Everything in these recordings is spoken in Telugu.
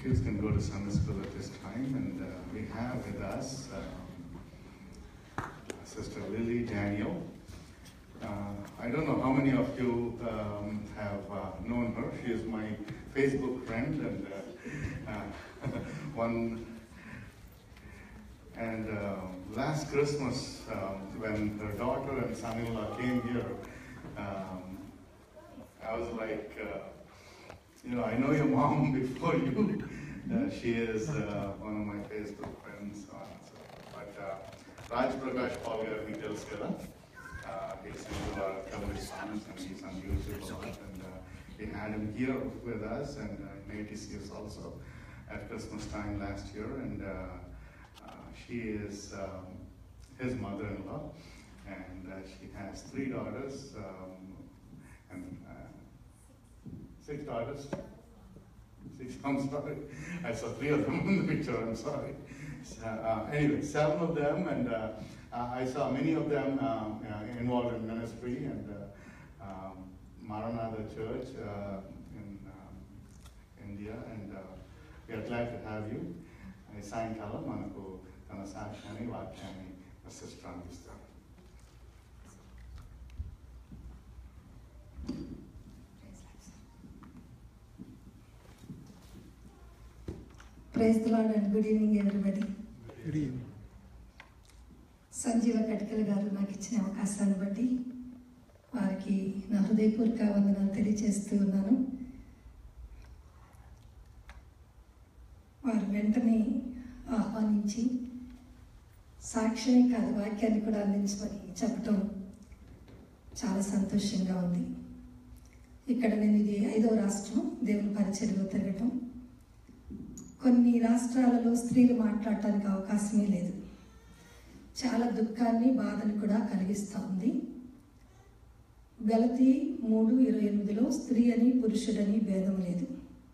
kids can go to Sunday school at this time, and uh, we have with us um, Sister Lily Daniel. Uh, I don't know how many of you um, have uh, known her. She is my Facebook friend, and uh, uh, one. And uh, last Christmas, um, when her daughter and son-in-law came here, um, I was like. Uh, you know, I know your mom before you. Uh, she is uh, one of my Facebook friends. Uh, so, but uh, Raj Prakash Paul garu మీకు తెలుసు కదా uh, he's into our comedy songs and he's on YouTube a lot. And uh, we had him here with us and uh, in 86 also at Christmas time last year. And uh, uh, she is um, his mother-in-law and uh, she has three daughters. Um, and uh, Six daughters. Six, I'm sorry. I saw three of them in the picture, I'm sorry. So, uh, anyway, seven of them, and uh, uh, I saw many of them um, uh, involved in ministry and uh, um, Maranatha Church uh, in um, India, and uh, we are glad to have you. ఈ సాయంకాలం మనకు తన సాక్ష్యాన్ని వాక్యాన్ని సిస్టర్ అందిస్తారు praise the lord and good evening everybody good evening Sanjeeva Katikala గారు నాకు ఇచ్చిన అవకాశాన్ని బట్టి వారికి నా హృదయపూర్వక వందనాలు తెలియజేస్తూ ఉన్నాను వారు వెంటనే ఆహ్వానించి సాక్ష్యమే కాదు వాక్యాన్ని కూడా అందించమని చెప్పటం చాలా సంతోషంగా ఉంది ఇక్కడ నేను ఇది ఐదవ రాష్ట్రం దేవుని పరిచర్లో తిరగటం కొన్ని రాష్ట్రాలలో స్త్రీలు మాట్లాడటానికి అవకాశమే లేదు చాలా దుఃఖాన్ని బాధను కూడా కలిగిస్తూ ఉంది గలతి మూడు ఇరవై ఎనిమిదిలో స్త్రీ అని పురుషుడని భేదం లేదు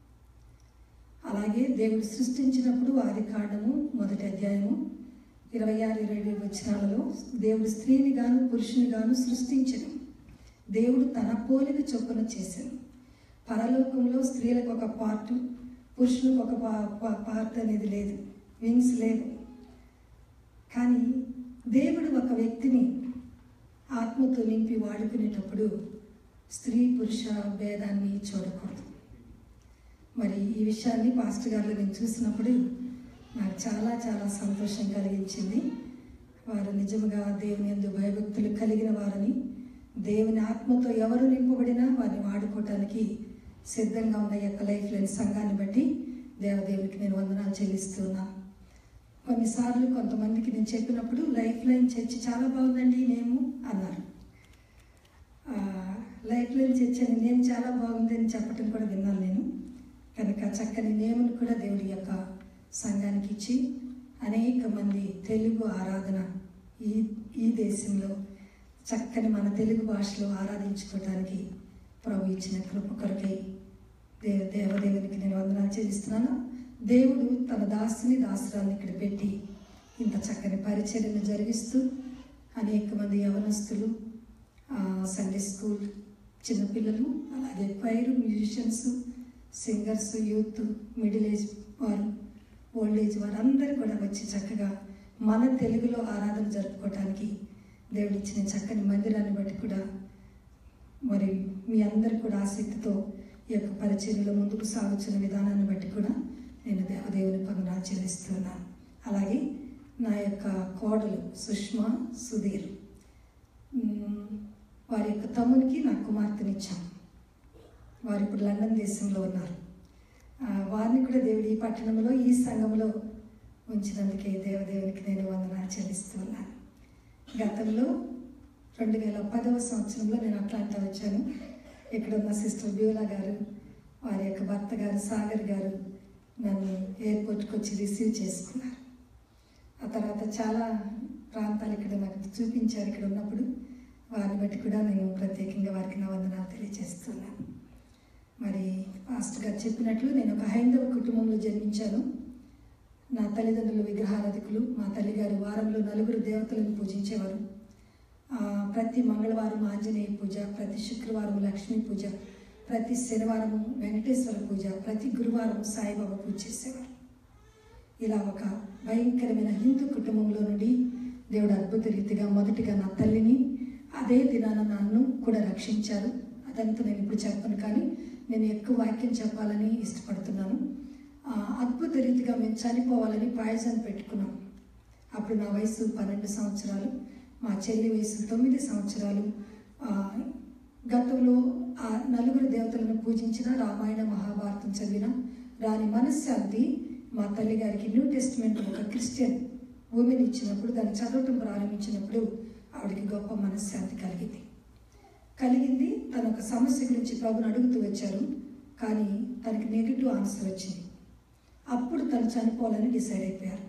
అలాగే దేవుడు సృష్టించినప్పుడు ఆది కాండము మొదటి అధ్యాయము ఇరవై ఆరు ఇరవై ఏడు వచనాలలో దేవుడు స్త్రీని గాను పురుషుని గాను సృష్టించను దేవుడు తన పోలిక చొప్పున చేశాను పరలోకంలో స్త్రీలకు ఒక పార్టు పురుషులకు ఒక పా- పా- పార్ట్ అనేది లేదు వింగ్స్ లేవు కానీ దేవుడు ఒక వ్యక్తిని ఆత్మతో నింపి వాడుకునేటప్పుడు స్త్రీ పురుష భేదాన్ని చూడకూడదు మరి ఈ విషయాన్ని పాస్టర్ గారిలో నేను చూసినప్పుడు నాకు చాలా చాలా సంతోషం కలిగించింది వారు నిజంగా దేవుని ఎందు భయభక్తులు కలిగిన వారని దేవుని ఆత్మతో ఎవరు నింపబడినా వారిని వాడుకోవటానికి సిద్ధంగా ఉన్న ఈ యొక్క లైఫ్ లేని సంఘాన్ని బట్టి దేవదేవునికి నేను వందనాలు చెల్లిస్తున్నాను కొన్నిసార్లు కొంతమందికి నేను చెప్పినప్పుడు లైఫ్ లైన్ చర్చ్ చాలా బాగుందండి నేము అన్నారు ఆ, లైఫ్ లైన్ చర్చ్ అని నేను చాలా బాగుంది అని చెప్పటం కూడా విన్నాను నేను కనుక చక్కని నేమును కూడా దేవుడి యొక్క సంఘానికి ఇచ్చి అనేక మంది తెలుగు ఆరాధన ఈ ఈ దేశంలో చక్కని మన తెలుగు భాషలో ఆరాధించుకోవడానికి ప్రభు ఇచ్చిన కృప కొరకై దేవ దేవదేవునికి నేను వందనాలు చెల్లిస్తున్నాను దేవుడు తన దాసుని దాసురాలను ఇక్కడ పెట్టి ఇంత చక్కని పరిచర్యను జరిగిస్తూ అనేక మంది యవనస్తులు ఆ, సండే స్కూల్ చిన్నపిల్లలు అలాగే choir musicians singers youth middle age వారు ఓల్డ్ ఏజ్ వారు అందరూ కూడా వచ్చి చక్కగా మన తెలుగులో ఆరాధన జరుపుకోవటానికి దేవుడు ఇచ్చిన చక్కని మందిరాన్ని బట్టి కూడా మరి మీ అందరు కూడా ఆసక్తితో ఈ యొక్క పరిచర్యలో ముందుకు సాగుతున్న విధానాన్ని బట్టి కూడా నేను దేవదేవుని పనులు చెల్లిస్తున్నాను అలాగే నా యొక్క కోడలు సుష్మా సుధీర్ మ్మ్, వారి యొక్క తమ్మునికి నా కుమార్తెనిచ్చాం వారు ఇప్పుడు లండన్ దేశంలో ఉన్నారు ఆ, వారిని కూడా దేవుడు ఈ పట్టణంలో ఈ సంఘంలో ఉంచినందుకే దేవదేవునికి నేను వందనాలు చెల్లిస్తున్నాను గతంలో రెండు వేల పదవ సంవత్సరంలో నేను అట్లాంటా వచ్చాను ఇక్కడ ఉన్న సిస్టర్ బ్యూలా గారు వారి యొక్క భర్త గారు సాగర్ గారు నన్ను ఎయిర్పోర్ట్కి వచ్చి రిసీవ్ చేసుకున్నారు ఆ తర్వాత చాలా ప్రాంతాలు ఇక్కడ నాకు చూపించారు ఇక్కడ ఉన్నప్పుడు వారిని బట్టి కూడా నేను ప్రత్యేకంగా వారికి నా వందనాలు తెలియజేస్తున్నాను మరి పాస్టర్ గారు చెప్పినట్లు నేను ఒక హైందవ కుటుంబంలో జన్మించాను నా తల్లిదండ్రులు విగ్రహారాధికులు మా తల్లిగారు వారంలో నలుగురు దేవతలను పూజించేవారు ఆ, ప్రతి మంగళవారం ఆంజనేయ పూజ ప్రతి శుక్రవారం లక్ష్మీ పూజ ప్రతి శనివారము వెంకటేశ్వర పూజ ప్రతి గురువారం సాయిబాబా పూజ చేసేవారు ఇలా ఒక భయంకరమైన హిందూ కుటుంబంలో నుండి దేవుడు అద్భుత రీతిగా మొదటిగా నా తల్లిని అదే దినాన నన్ను కూడా రక్షించారు అదంతా నేను ఇప్పుడు చెప్పను కానీ నేను ఎక్కువ వాక్యం చెప్పాలని ఇష్టపడుతున్నాను ఆ, అద్భుత రీతిగా మేము చనిపోవాలని పాయసం పెట్టుకున్నాం అప్పుడు నా వయసు పన్నెండు సంవత్సరాలు మా చెల్లి వయసు తొమ్మిది సంవత్సరాలు ఆ, గతంలో ఆ నలుగురు దేవతలను పూజించిన రామాయణ మహాభారతం చదివిన రాని మనశ్శాంతి మా తల్లి గారికి న్యూ టెస్ట్మెంట్ ఒక క్రిస్టియన్ ఉమెన్ ఇచ్చినప్పుడు దాన్ని చదవటం ప్రారంభించినప్పుడు ఆవిడకి గొప్ప మనశ్శాంతి కలిగింది కలిగింది తన ఒక సమస్య గురించి ప్రభుని అడుగుతూ వచ్చారు కానీ తనకి నెగిటివ్ ఆన్సర్ వచ్చింది అప్పుడు తను చనిపోవాలని డిసైడ్ అయిపోయారు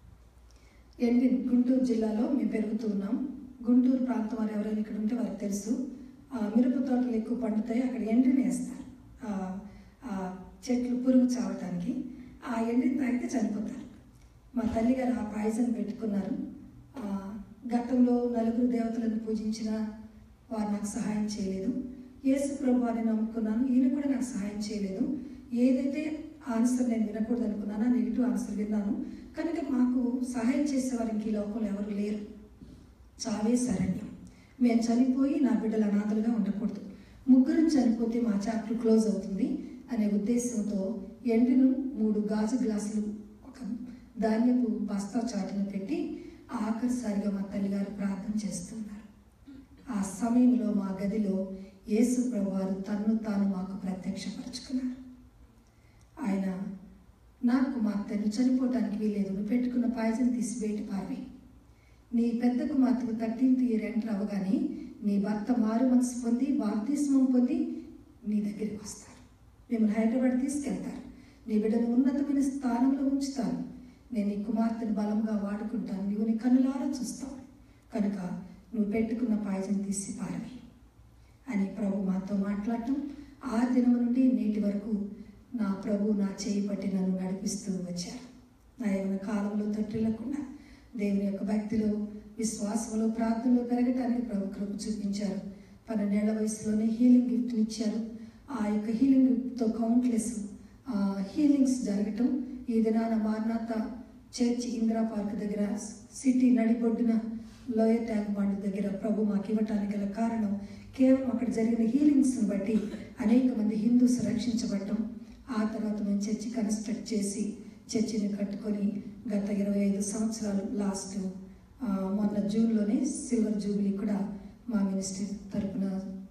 ఎండి గుంటూరు జిల్లాలో మేము పెరుగుతూ ఉన్నాం గుంటూరు ప్రాంతం వారు ఎవరైనా ఇక్కడ ఉంటే వారికి తెలుసు ఆ, మిరప తోటలు ఎక్కువ పండుతాయి అక్కడ ఎండిని వేస్తారు ఆ, ఆ చెట్లు పురుగు చావటానికి ఆ ఎండిని తాగితే చనిపోతారు మా తల్లిగారు ఆ పాయసం పెట్టుకున్నారు ఆ, గతంలో నలుగురు దేవతలను పూజించిన వారు నాకు సహాయం చేయలేదు యేసు ప్రభు అని నమ్ముకున్నాను ఈయన కూడా నాకు సహాయం చేయలేదు ఏదైతే ఆన్సర్ నేను వినకూడదు అనుకున్నానో నెగిటివ్ ఆన్సర్ విన్నాను కనుక మాకు సహాయం చేసేవారు ఇంక ఈ లోకంలో ఎవరు లేరు చావే శరణ్యం మేము చనిపోయి నా బిడ్డలు అనాథలుగా ఉండకూడదు ముగ్గురం చనిపోతే మా చాప్టర్ క్లోజ్ అవుతుంది అనే ఉద్దేశంతో ఎండును మూడు గాజు గ్లాసులు ఒక ధాన్యపు బస్తా చాటును పెట్టి ఆఖరిసారిగా మా తల్లిగారు ప్రార్థన చేస్తున్నారు ఆ సమయంలో మా గదిలో యేసు ప్రభువారు తన్ను తాను మాకు ప్రత్యక్షపరుచుకున్నారు ఆయన నా కుమార్తెను చనిపోవటానికి వీలేదు నువ్వు పెట్టుకున్న పాయసం తీసి బయట పారవి నీ పెద్ద కుమార్తెకు థర్టీన్త్ ఇయర్ ఎంటర్ అవ్వగానే నీ భర్త మారు మనసు పొంది బాప్తిస్మం పొంది నీ దగ్గరికి వస్తారు మిమ్మల్ని హైదరాబాద్ తీసుకెళ్తారు నీ బిడ్డను ఉన్నతమైన స్థానంలో ఉంచుతాను నేను నీ కుమార్తెను బలంగా వాడుకుంటాను నువ్వు నీ కన్నులారా చూస్తావు కనుక నువ్వు పెట్టుకున్న పాయసం తీసి పారవి అని ప్రభు మాతో మాట్లాడటం ఆ దినం నుండి నేటి వరకు నా ప్రభు నా చేయి పట్టి నన్ను నడిపిస్తూ వచ్చారు నా ఏమైనా కాలంలో తొట్టిల్లకుండా దేవుని యొక్క భక్తిలో విశ్వాసంలో ప్రార్థనలో పెరగటానికి ప్రభు కృప చూపించారు పన్నెండేళ్ల వయసులోనే హీలింగ్ గిఫ్ట్ని ఇచ్చారు ఆ యొక్క హీలింగ్ గిఫ్ట్తో కౌంట్లెస్ హీలింగ్స్ జరగటం ఈ దినాన మార్నాథ చర్చ్ ఇందిరా పార్క్ దగ్గర సిటీ నడిబొడ్డున లోయర్ ట్యాంక్ బండ్ దగ్గర ప్రభు మాకు ఇవ్వటానికి గల కారణం కేవలం అక్కడ జరిగిన హీలింగ్స్ని బట్టి అనేక మంది హిందూస్ రక్షించబడటం ఆ తర్వాత మేము చర్చి కన్స్ట్రక్ట్ చేసి చర్చిని కట్టుకొని గత ఇరవై ఐదు సంవత్సరాలు లాస్ట్ ఆ, మొన్న జూన్లోనే సిల్వర్ జూబిలీ కూడా మా మినిస్ట్రీ తరపున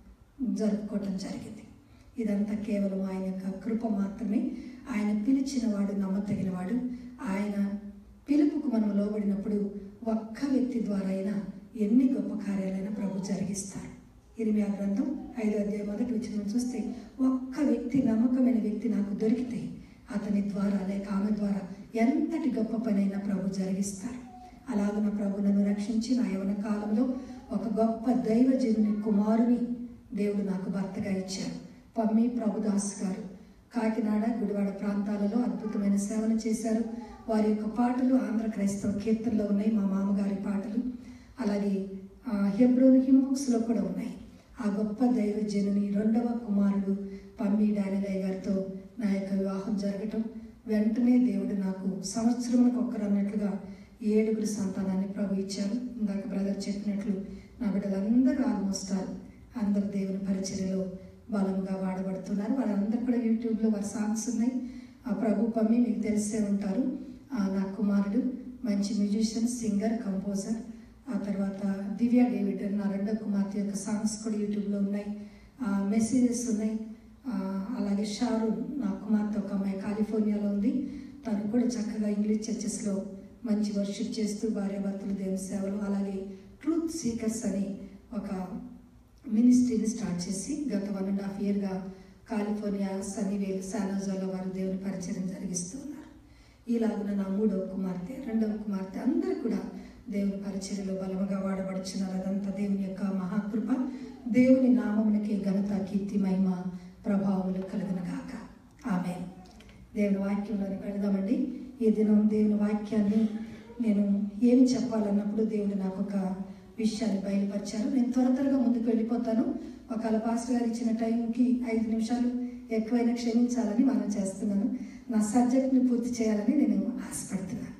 జరుపుకోవటం జరిగింది ఇదంతా కేవలం ఆయన యొక్క కృప మాత్రమే ఆయన పిలిచిన వాడు నమ్మతగిన వాడు ఆయన పిలుపుకు మనం లోబడినప్పుడు ఒక్క వ్యక్తి ద్వారా అయినా ఎన్ని గొప్ప కార్యాలైనా ప్రభు జరిగిస్తారు ఇరిమియా గ్రంథం ఐదో అధ్యాయం మొదటి వచ్చిన చూస్తే ఒక్క వ్యక్తి నమ్మకమైన వ్యక్తి నాకు దొరికితే అతని ద్వారా లేక ఆమె ద్వారా ఎంతటి గొప్ప పనైనా ప్రభు జరిగిస్తారు అలాగున ప్రభు నన్ను రక్షించి నా యవన కాలంలో ఒక గొప్ప దైవజనుని కుమారుని దేవుడు నాకు భర్తగా ఇచ్చారు పమ్మి ప్రభుదాస్ గారు కాకినాడ గుడివాడ ప్రాంతాలలో అద్భుతమైన సేవలు చేశారు వారి యొక్క పాటలు ఆంధ్ర క్రైస్తవ కీర్తనలో ఉన్నాయి మా మామగారి పాటలు అలాగే ఆ, హెబ్రోన్ హిమ్బుక్స్లో కూడా ఉన్నాయి ఆ గొప్ప దైవజనుని రెండవ కుమారుడు పమ్మి డానిలయ్య గారితో నా యొక్క వివాహం జరగటం వెంటనే దేవుడు నాకు సంవత్సరములకు ఒక్కరు అన్నట్లుగా ఏడుగురు సంతానాన్ని ప్రభు ఇచ్చారు ఇందాక బ్రదర్ చెప్పినట్లు నా బిడ్డలందరూ ఆల్మోస్ట్ ఆల్ అందరు దేవుని పరిచర్యలో బలంగా వాడబడుతున్నారు వాళ్ళందరూ కూడా యూట్యూబ్లో వారి సాంగ్స్ ఉన్నాయి ఆ ప్రభు పమ్మి మీకు తెలిసే ఉంటారు ఆ నా కుమారుడు మంచి మ్యూజిషియన్ సింగర్ కంపోజర్ ఆ తర్వాత దివ్య డేవిడ్ నా రెండో కుమార్తె యొక్క సాంగ్స్ కూడా యూట్యూబ్లో ఉన్నాయి మెసేజెస్ ఉన్నాయి ఆ, అలాగే షారు నా కుమార్తె ఒక అమ్మాయి కాలిఫోర్నియాలో ఉంది తను కూడా చక్కగా ఇంగ్లీష్ చర్చెస్లో మంచి వర్షిప్ చేస్తూ భార్యాభర్తలు దేవుని సేవలు అలాగే ట్రూత్ సీకర్స్ అని ఒక మినిస్ట్రీని స్టార్ట్ చేసి గత వన్ అండ్ హాఫ్ ఇయర్గా కాలిఫోర్నియా సనీవేల్ శానోజాలో వారు దేవుని పరిచయం జరిగిస్తున్నారు ఇలాగున నా మూడవ కుమార్తె రెండవ కుమార్తె అందరూ కూడా దేవుని పరిచర్యలో బలముగా వాడబడుచున్నారు అదంతా దేవుని యొక్క మహాకృప దేవుని నామమునకే ఘనత కీర్తి మహిమ ప్రభావములు కలుగునగాక ఆమె దేవుని వాక్యంలోకి వెళదామండి ఈ దినం దేవుని వాక్యాన్ని నేను ఏమి చెప్పాలన్నప్పుడు దేవుడు నాకు ఒక విషయాన్ని బయలుపరిచారు నేను త్వర త్వరగా ముందుకు వెళ్ళిపోతాను ఒకవేళ పాస్టర్ గారు ఇచ్చిన టైంకి ఐదు నిమిషాలు ఎక్కువైనా క్షమించాలని మనం చేస్తున్నాను నా సబ్జెక్ట్ని పూర్తి చేయాలని నేను ఆశపడుతున్నాను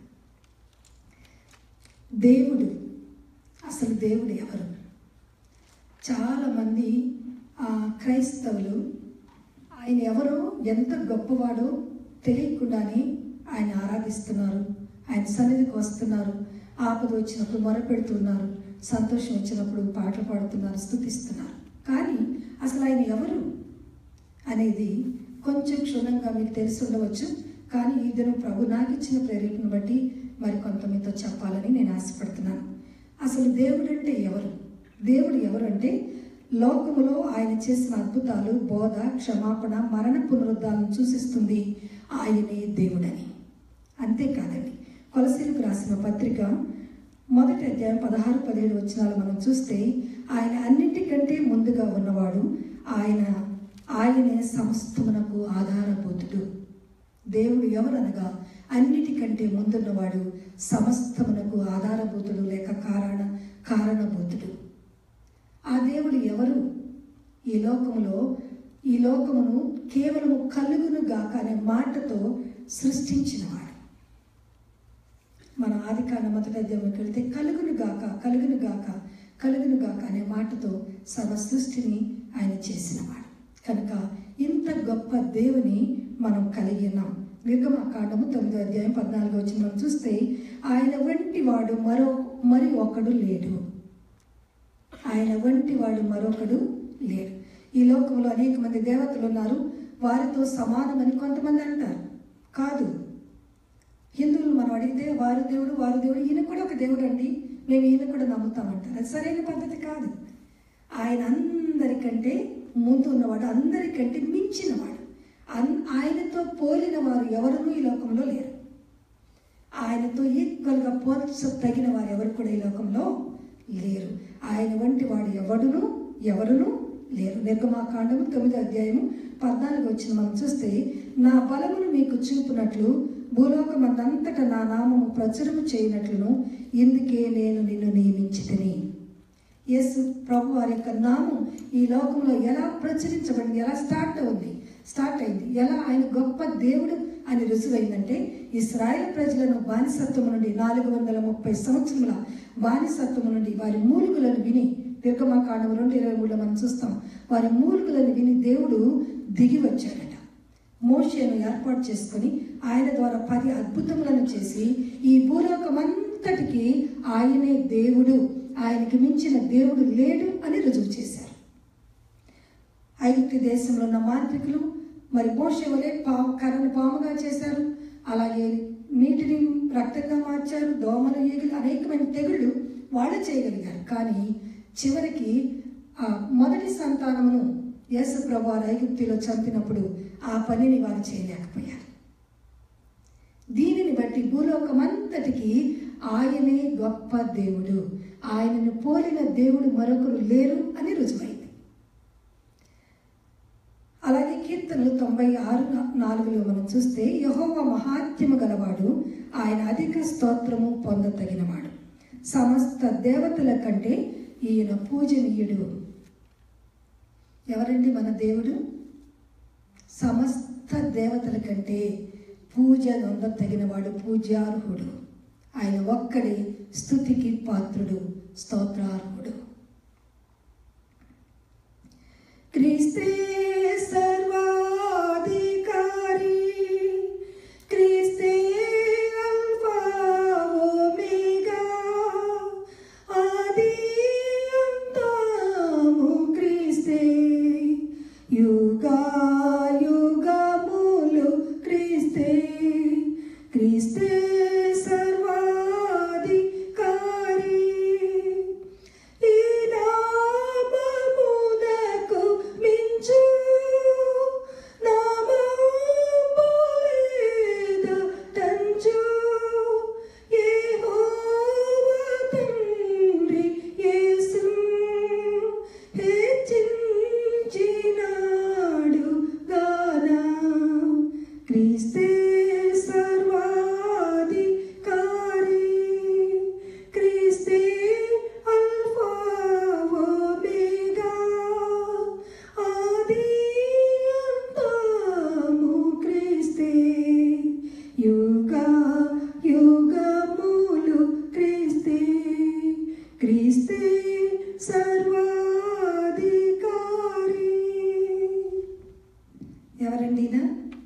దేవుడు అసలు దేవుడు ఎవరు చాలామంది ఆ, క్రైస్తవులు ఆయన ఎవరో ఎంత గొప్పవాడో తెలియకుండానే ఆయన ఆరాధిస్తున్నారు ఆయన సన్నిధికి వస్తున్నారు ఆపద వచ్చినప్పుడు మొరపెడుతున్నారు సంతోషం వచ్చినప్పుడు పాటలు పాడుతున్నారు స్థుతిస్తున్నారు కానీ అసలు ఆయన ఎవరు అనేది కొంచెం క్షుణ్ణంగా మీకు తెలిసి ఉండవచ్చు కానీ ఈ దినం ప్రభు నాకు ఇచ్చిన ప్రేరేపణ బట్టి మరి కొంత మీతో చెప్పాలని నేను ఆశపడుతున్నాను అసలు దేవుడు అంటే ఎవరు దేవుడు ఎవరు అంటే లోకములో ఆయన చేసిన అద్భుతాలు బోధ క్షమాపణ మరణ పునరుద్ధాలను సూచిస్తుంది ఆయనే దేవుడని అంతేకాదండి కొలసీలకు రాసిన పత్రిక మొదటి అధ్యాయం పదహారు పదిహేడు వచనాలు మనం చూస్తే ఆయన అన్నింటికంటే ముందుగా ఉన్నవాడు ఆయన ఆయనే సమస్తమునకు ఆధారభూతుడు దేవుడు ఎవరనగా అన్నిటికంటే ముందున్నవాడు సమస్తమునకు ఆధారభూతుడు లేక కారణ కారణభూతుడు ఆ దేవుడు ఎవరు ఈ లోకములో ఈ లోకమును కేవలము కలుగును గాక అనే మాటతో సృష్టించినవాడు మన ఆది కాండ మొదటి అధ్యాయంలోకి వెళ్తే కలుగును గాక కలుగును గాక కలుగును గాక అనే మాటతో సర్వ సృష్టిని ఆయన చేసినవాడు కనుక ఇంత గొప్ప దేవుని మనం కలిగి ఉన్నాం నిర్గమకాండము తొమ్మిదో అధ్యాయం పద్నాలుగో వచ్చి మనం చూస్తే ఆయన వంటి వాడు మరో మరి ఒకడు లేడు ఆయన వంటి వాడు మరొకడు లేడు ఈ లోకంలో అనేక మంది దేవతలు ఉన్నారు వారితో సమానమని కొంతమంది అంటారు కాదు హిందువులు మనం అడిగితే వారు దేవుడు వారు దేవుడు ఈయన కూడా ఒక దేవుడు అండి మేము ఈయన కూడా నమ్ముతామంటారు అది సరైన పద్ధతి కాదు ఆయన అందరికంటే ముందు ఉన్నవాడు అందరికంటే మించినవాడు అన్ ఆయనతో పోలిన వారు ఎవరునూ ఈ లోకంలో లేరు ఆయనతో ఈక్వల్గా పోల్చ తగిన వారు ఎవరు కూడా ఈ లోకంలో లేరు ఆయన వంటి వాడు ఎవడును ఎవరును లేరు నిర్గమాకాండము తొమ్మిదో అధ్యాయము పద్నాలుగు వచ్చిన మనం చూస్తే నా బలమును మీకు చూపునట్లు భూలోకమందంతటా నా నామము ప్రచురము చేయనట్లును ఇందుకే నేను నిన్ను నియమించితిని యేసు ప్రభు వారి యొక్క నామం ఈ లోకంలో ఎలా ప్రచురించబడింది ఎలా స్టార్ట్ అవుంది స్టార్ట్ అయింది ఎలా ఆయన గొప్ప దేవుడు అని రుజువైందంటే ఇస్రాయేల్ ప్రజలను బానిసత్వం నుండి నాలుగు వందల ముప్పై సంవత్సరముల బానిసత్వం నుండి వారి మూలుగులను విని దీర్ఘమాకాండం రెండు ఇరవై మూడులో మనం చూస్తాం వారి మూలుగులను విని దేవుడు దిగి వచ్చాడట మోషేను ఏర్పాటు చేసుకొని ఆయన ద్వారా పది అద్భుతములను చేసి ఈ భూలోకమంతటికి ఆయనే దేవుడు ఆయనకి మించిన దేవుడు లేడు అని రుజువు చేశారు ఐగుప్తు దేశంలో ఉన్న మాంత్రికులు మరి మోషే వలె పా కర్రను పాముగా చేశారు అలాగే నీటిని రక్తంగా మార్చారు దోమలు ఈగలు అనేకమైన తెగుళ్ళు వాళ్ళు చేయగలిగారు కానీ చివరికి ఆ మొదటి సంతానమును యేసు ప్రభు ఐగుప్తిలో చంపినప్పుడు ఆ పనిని వారు చేయలేకపోయారు దీనిని బట్టి భూలోకమంతటికి ఆయనే గొప్ప దేవుడు ఆయనను పోలిన దేవుడు మరొకరు లేరు అని రుజువైంది అలాగే కీర్తనలు తొంభై ఆరు నాలుగులో మనం చూస్తే యహోవ మహాత్యము గలవాడు ఆయన అధిక స్తోత్రము పొందతగినవాడు సమస్త దేవతల కంటే ఈయన పూజనీయుడు ఎవరండి మన దేవుడు సమస్త దేవతల కంటే పూజ నొందతగినవాడు పూజార్హుడు ఆయన ఒక్కడే స్థుతికి పాత్రుడు స్తోత్రార్హుడు క్రీస్తే సర్వాధికారి క్రీస్తే అల్ఫా ఒమేగా ఆది అంతము క్రీస్తే యుగా యుగములు క్రీస్తే క్రీస్తే సర్వాధికారి ఈ నామమునకు మించు ఏసే సర్వాధికారి ఎవరండి ఈయన?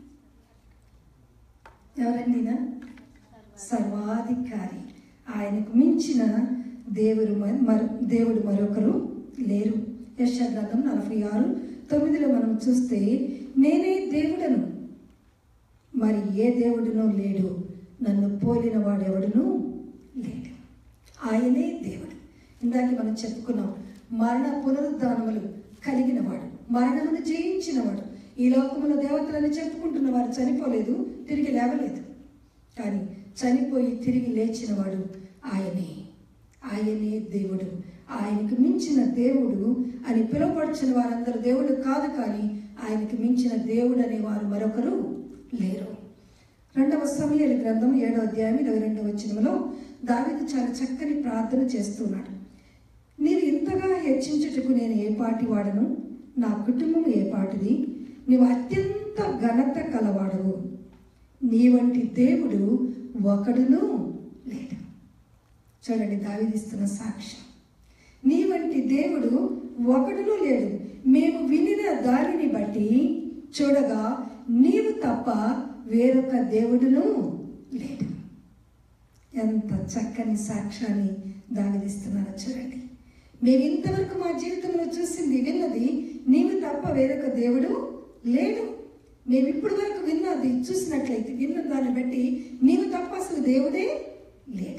ఎవరండి ఈయన? సర్వాధికారి ఆయనకు మించిన దేవుడు మ- మరో దేవుడు మరొకరు లేరు యశగ్రంథం నలభై ఆరు తొమ్మిదిలో మనం చూస్తే నేనే దేవుడను మరి ఏ దేవుడునో లేడు నన్ను పోలిన వాడెవడును లేడు ఆయనే దేవుడు ఇందాక మనం చెప్పుకున్నాం మరణ పునరుద్ధానములు కలిగిన వాడు మరణమును జయించినవాడు ఈ లోకములో దేవతలని చెప్పుకుంటున్న వారు చనిపోలేదు తిరిగి లేవలేదు కానీ చనిపోయి తిరిగి లేచినవాడు ఆయనే ఆయనే దేవుడు ఆయనకు మించిన దేవుడు అని పిలువపడుచున్న వారందరూ దేవుడు కాదు కానీ ఆయనకు మించిన దేవుడు అనేవారు మరొకరు లేరు రెండవ సమయాల గ్రంథం ఏడో అధ్యాయం ఇరవై రెండవ వచనంలో దావీదు చాలా చక్కని ప్రార్థన చేస్తున్నాడు నీవు ఇంతగా హెచ్చించుటకు నేను ఏ పాటి వాడను నా కుటుంబం ఏ పాటిది నీవు అత్యంత ఘనత కలవాడవు నీ వంటి దేవుడు ఒకడును లేడు చూడండి దావిదిస్తున్న సాక్ష్యం నీ వంటి దేవుడు ఒకడును లేడు మేము వినిన దానిని బట్టి చూడగా నీవు తప్ప వేరొక దేవుడును లేడు ఎంత చక్కని సాక్ష్యాన్ని దావిదిస్తున్నారో చూడండి మేము ఇంతవరకు మా జీవితంలో చూసింది విన్నది నీవు తప్ప వేరొక దేవుడు లేడు మేము ఇప్పటి వరకు విన్నది చూసినట్లయితే విన్న దాన్ని బట్టి నీవు తప్ప అసలు దేవుడే లేడు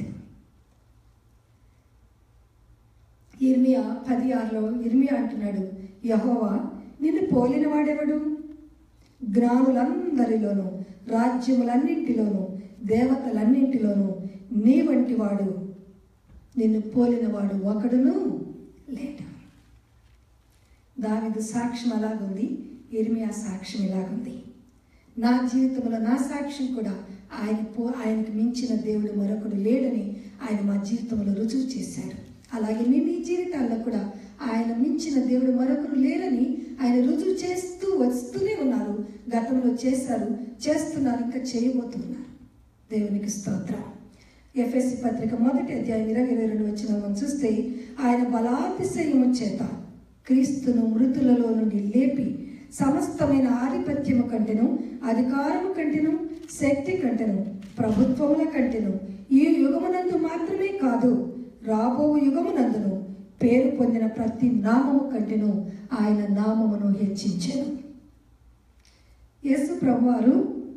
ఇర్మియా పది ఆరులో ఇర్మియా అంటున్నాడు యహోవా నిన్ను పోలిన వాడెవడు జ్ఞానులందరిలోనూ రాజ్యములన్నింటిలోనూ దేవతలన్నింటిలోనూ నీ వంటి వాడు నిన్ను పోలినవాడు ఒకడును లేడు దావిదు సాక్ష్యం అలాగుంది ఇర్మియా సాక్ష్యం ఇలాగుంది నా జీవితంలో నా సాక్ష్యం కూడా ఆయన పో ఆయనకు మించిన దేవుడు మరొకడు లేడని ఆయన మా జీవితంలో రుజువు చేశాడు అలాగే మీ మీ జీవితాల్లో కూడా ఆయన మించిన దేవుడు మరొకరు లేరని ఆయన రుజువు చేస్తూ వస్తూనే ఉన్నారు గతంలో చేశారు చేస్తున్నారు ఇంకా చేయబోతున్నారు దేవునికి స్తోత్రం ఎఫ్ఎస్సి పత్రిక మొదటి అధ్యాయం ఇరవై ఇరవై రెండు వచ్చిన మనం చూస్తే ఆయన బలాతిశయము చేత క్రీస్తును మృతులలో నుండి లేపి సమస్తమైన ఆధిపత్యము కంటెను అధికారము కంటెను శక్తి కంటెను ప్రభుత్వముల కంటెను ఈ యుగమునందు మాత్రమే కాదు రాబో యుగమునందును పేరు పొందిన ప్రతి నామము కంటెను ఆయన నామమును హెచ్చించెను యేసు ప్రభువారు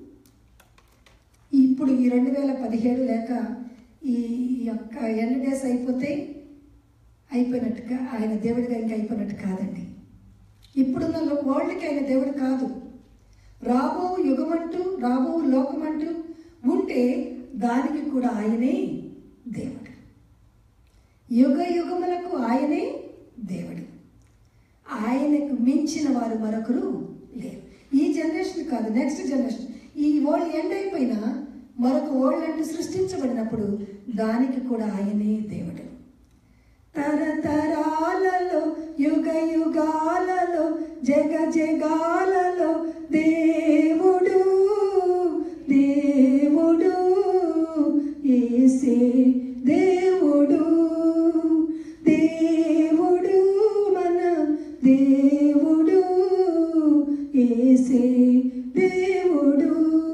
ఇప్పుడు ఈ రెండు వేల పదిహేడు లేక ఈ యొక్క ఎన్ని డేస్ అయిపోతే అయిపోయినట్టుగా ఆయన దేవుడిగా ఇంకా అయిపోయినట్టు కాదండి ఇప్పుడున్న లో- వరల్డ్కి ఆయన దేవుడు కాదు రాబో యుగమంటూ రాబో లోకమంటూ ఉంటే దానికి కూడా ఆయనే దేవుడు యుగ యుగములకు ఆయనే దేవుడు ఆయనకు మించిన వారు మరొకరు లేరు ఈ జనరేషన్ కాదు నెక్స్ట్ జనరేషన్ ఈ వరల్డ్ ఎండ్ అయిపోయినా మరొక వరల్డ్ అంటూ సృష్టించబడినప్పుడు దానికి కూడా ఆయనే దేవుడు తరతరాలలో యుగ యుగాలలో జగ జగాలలో దేవుడు దేవుడు ఏసే దేవుడు దేవుడు మన దేవుడు ఏసే దేవుడు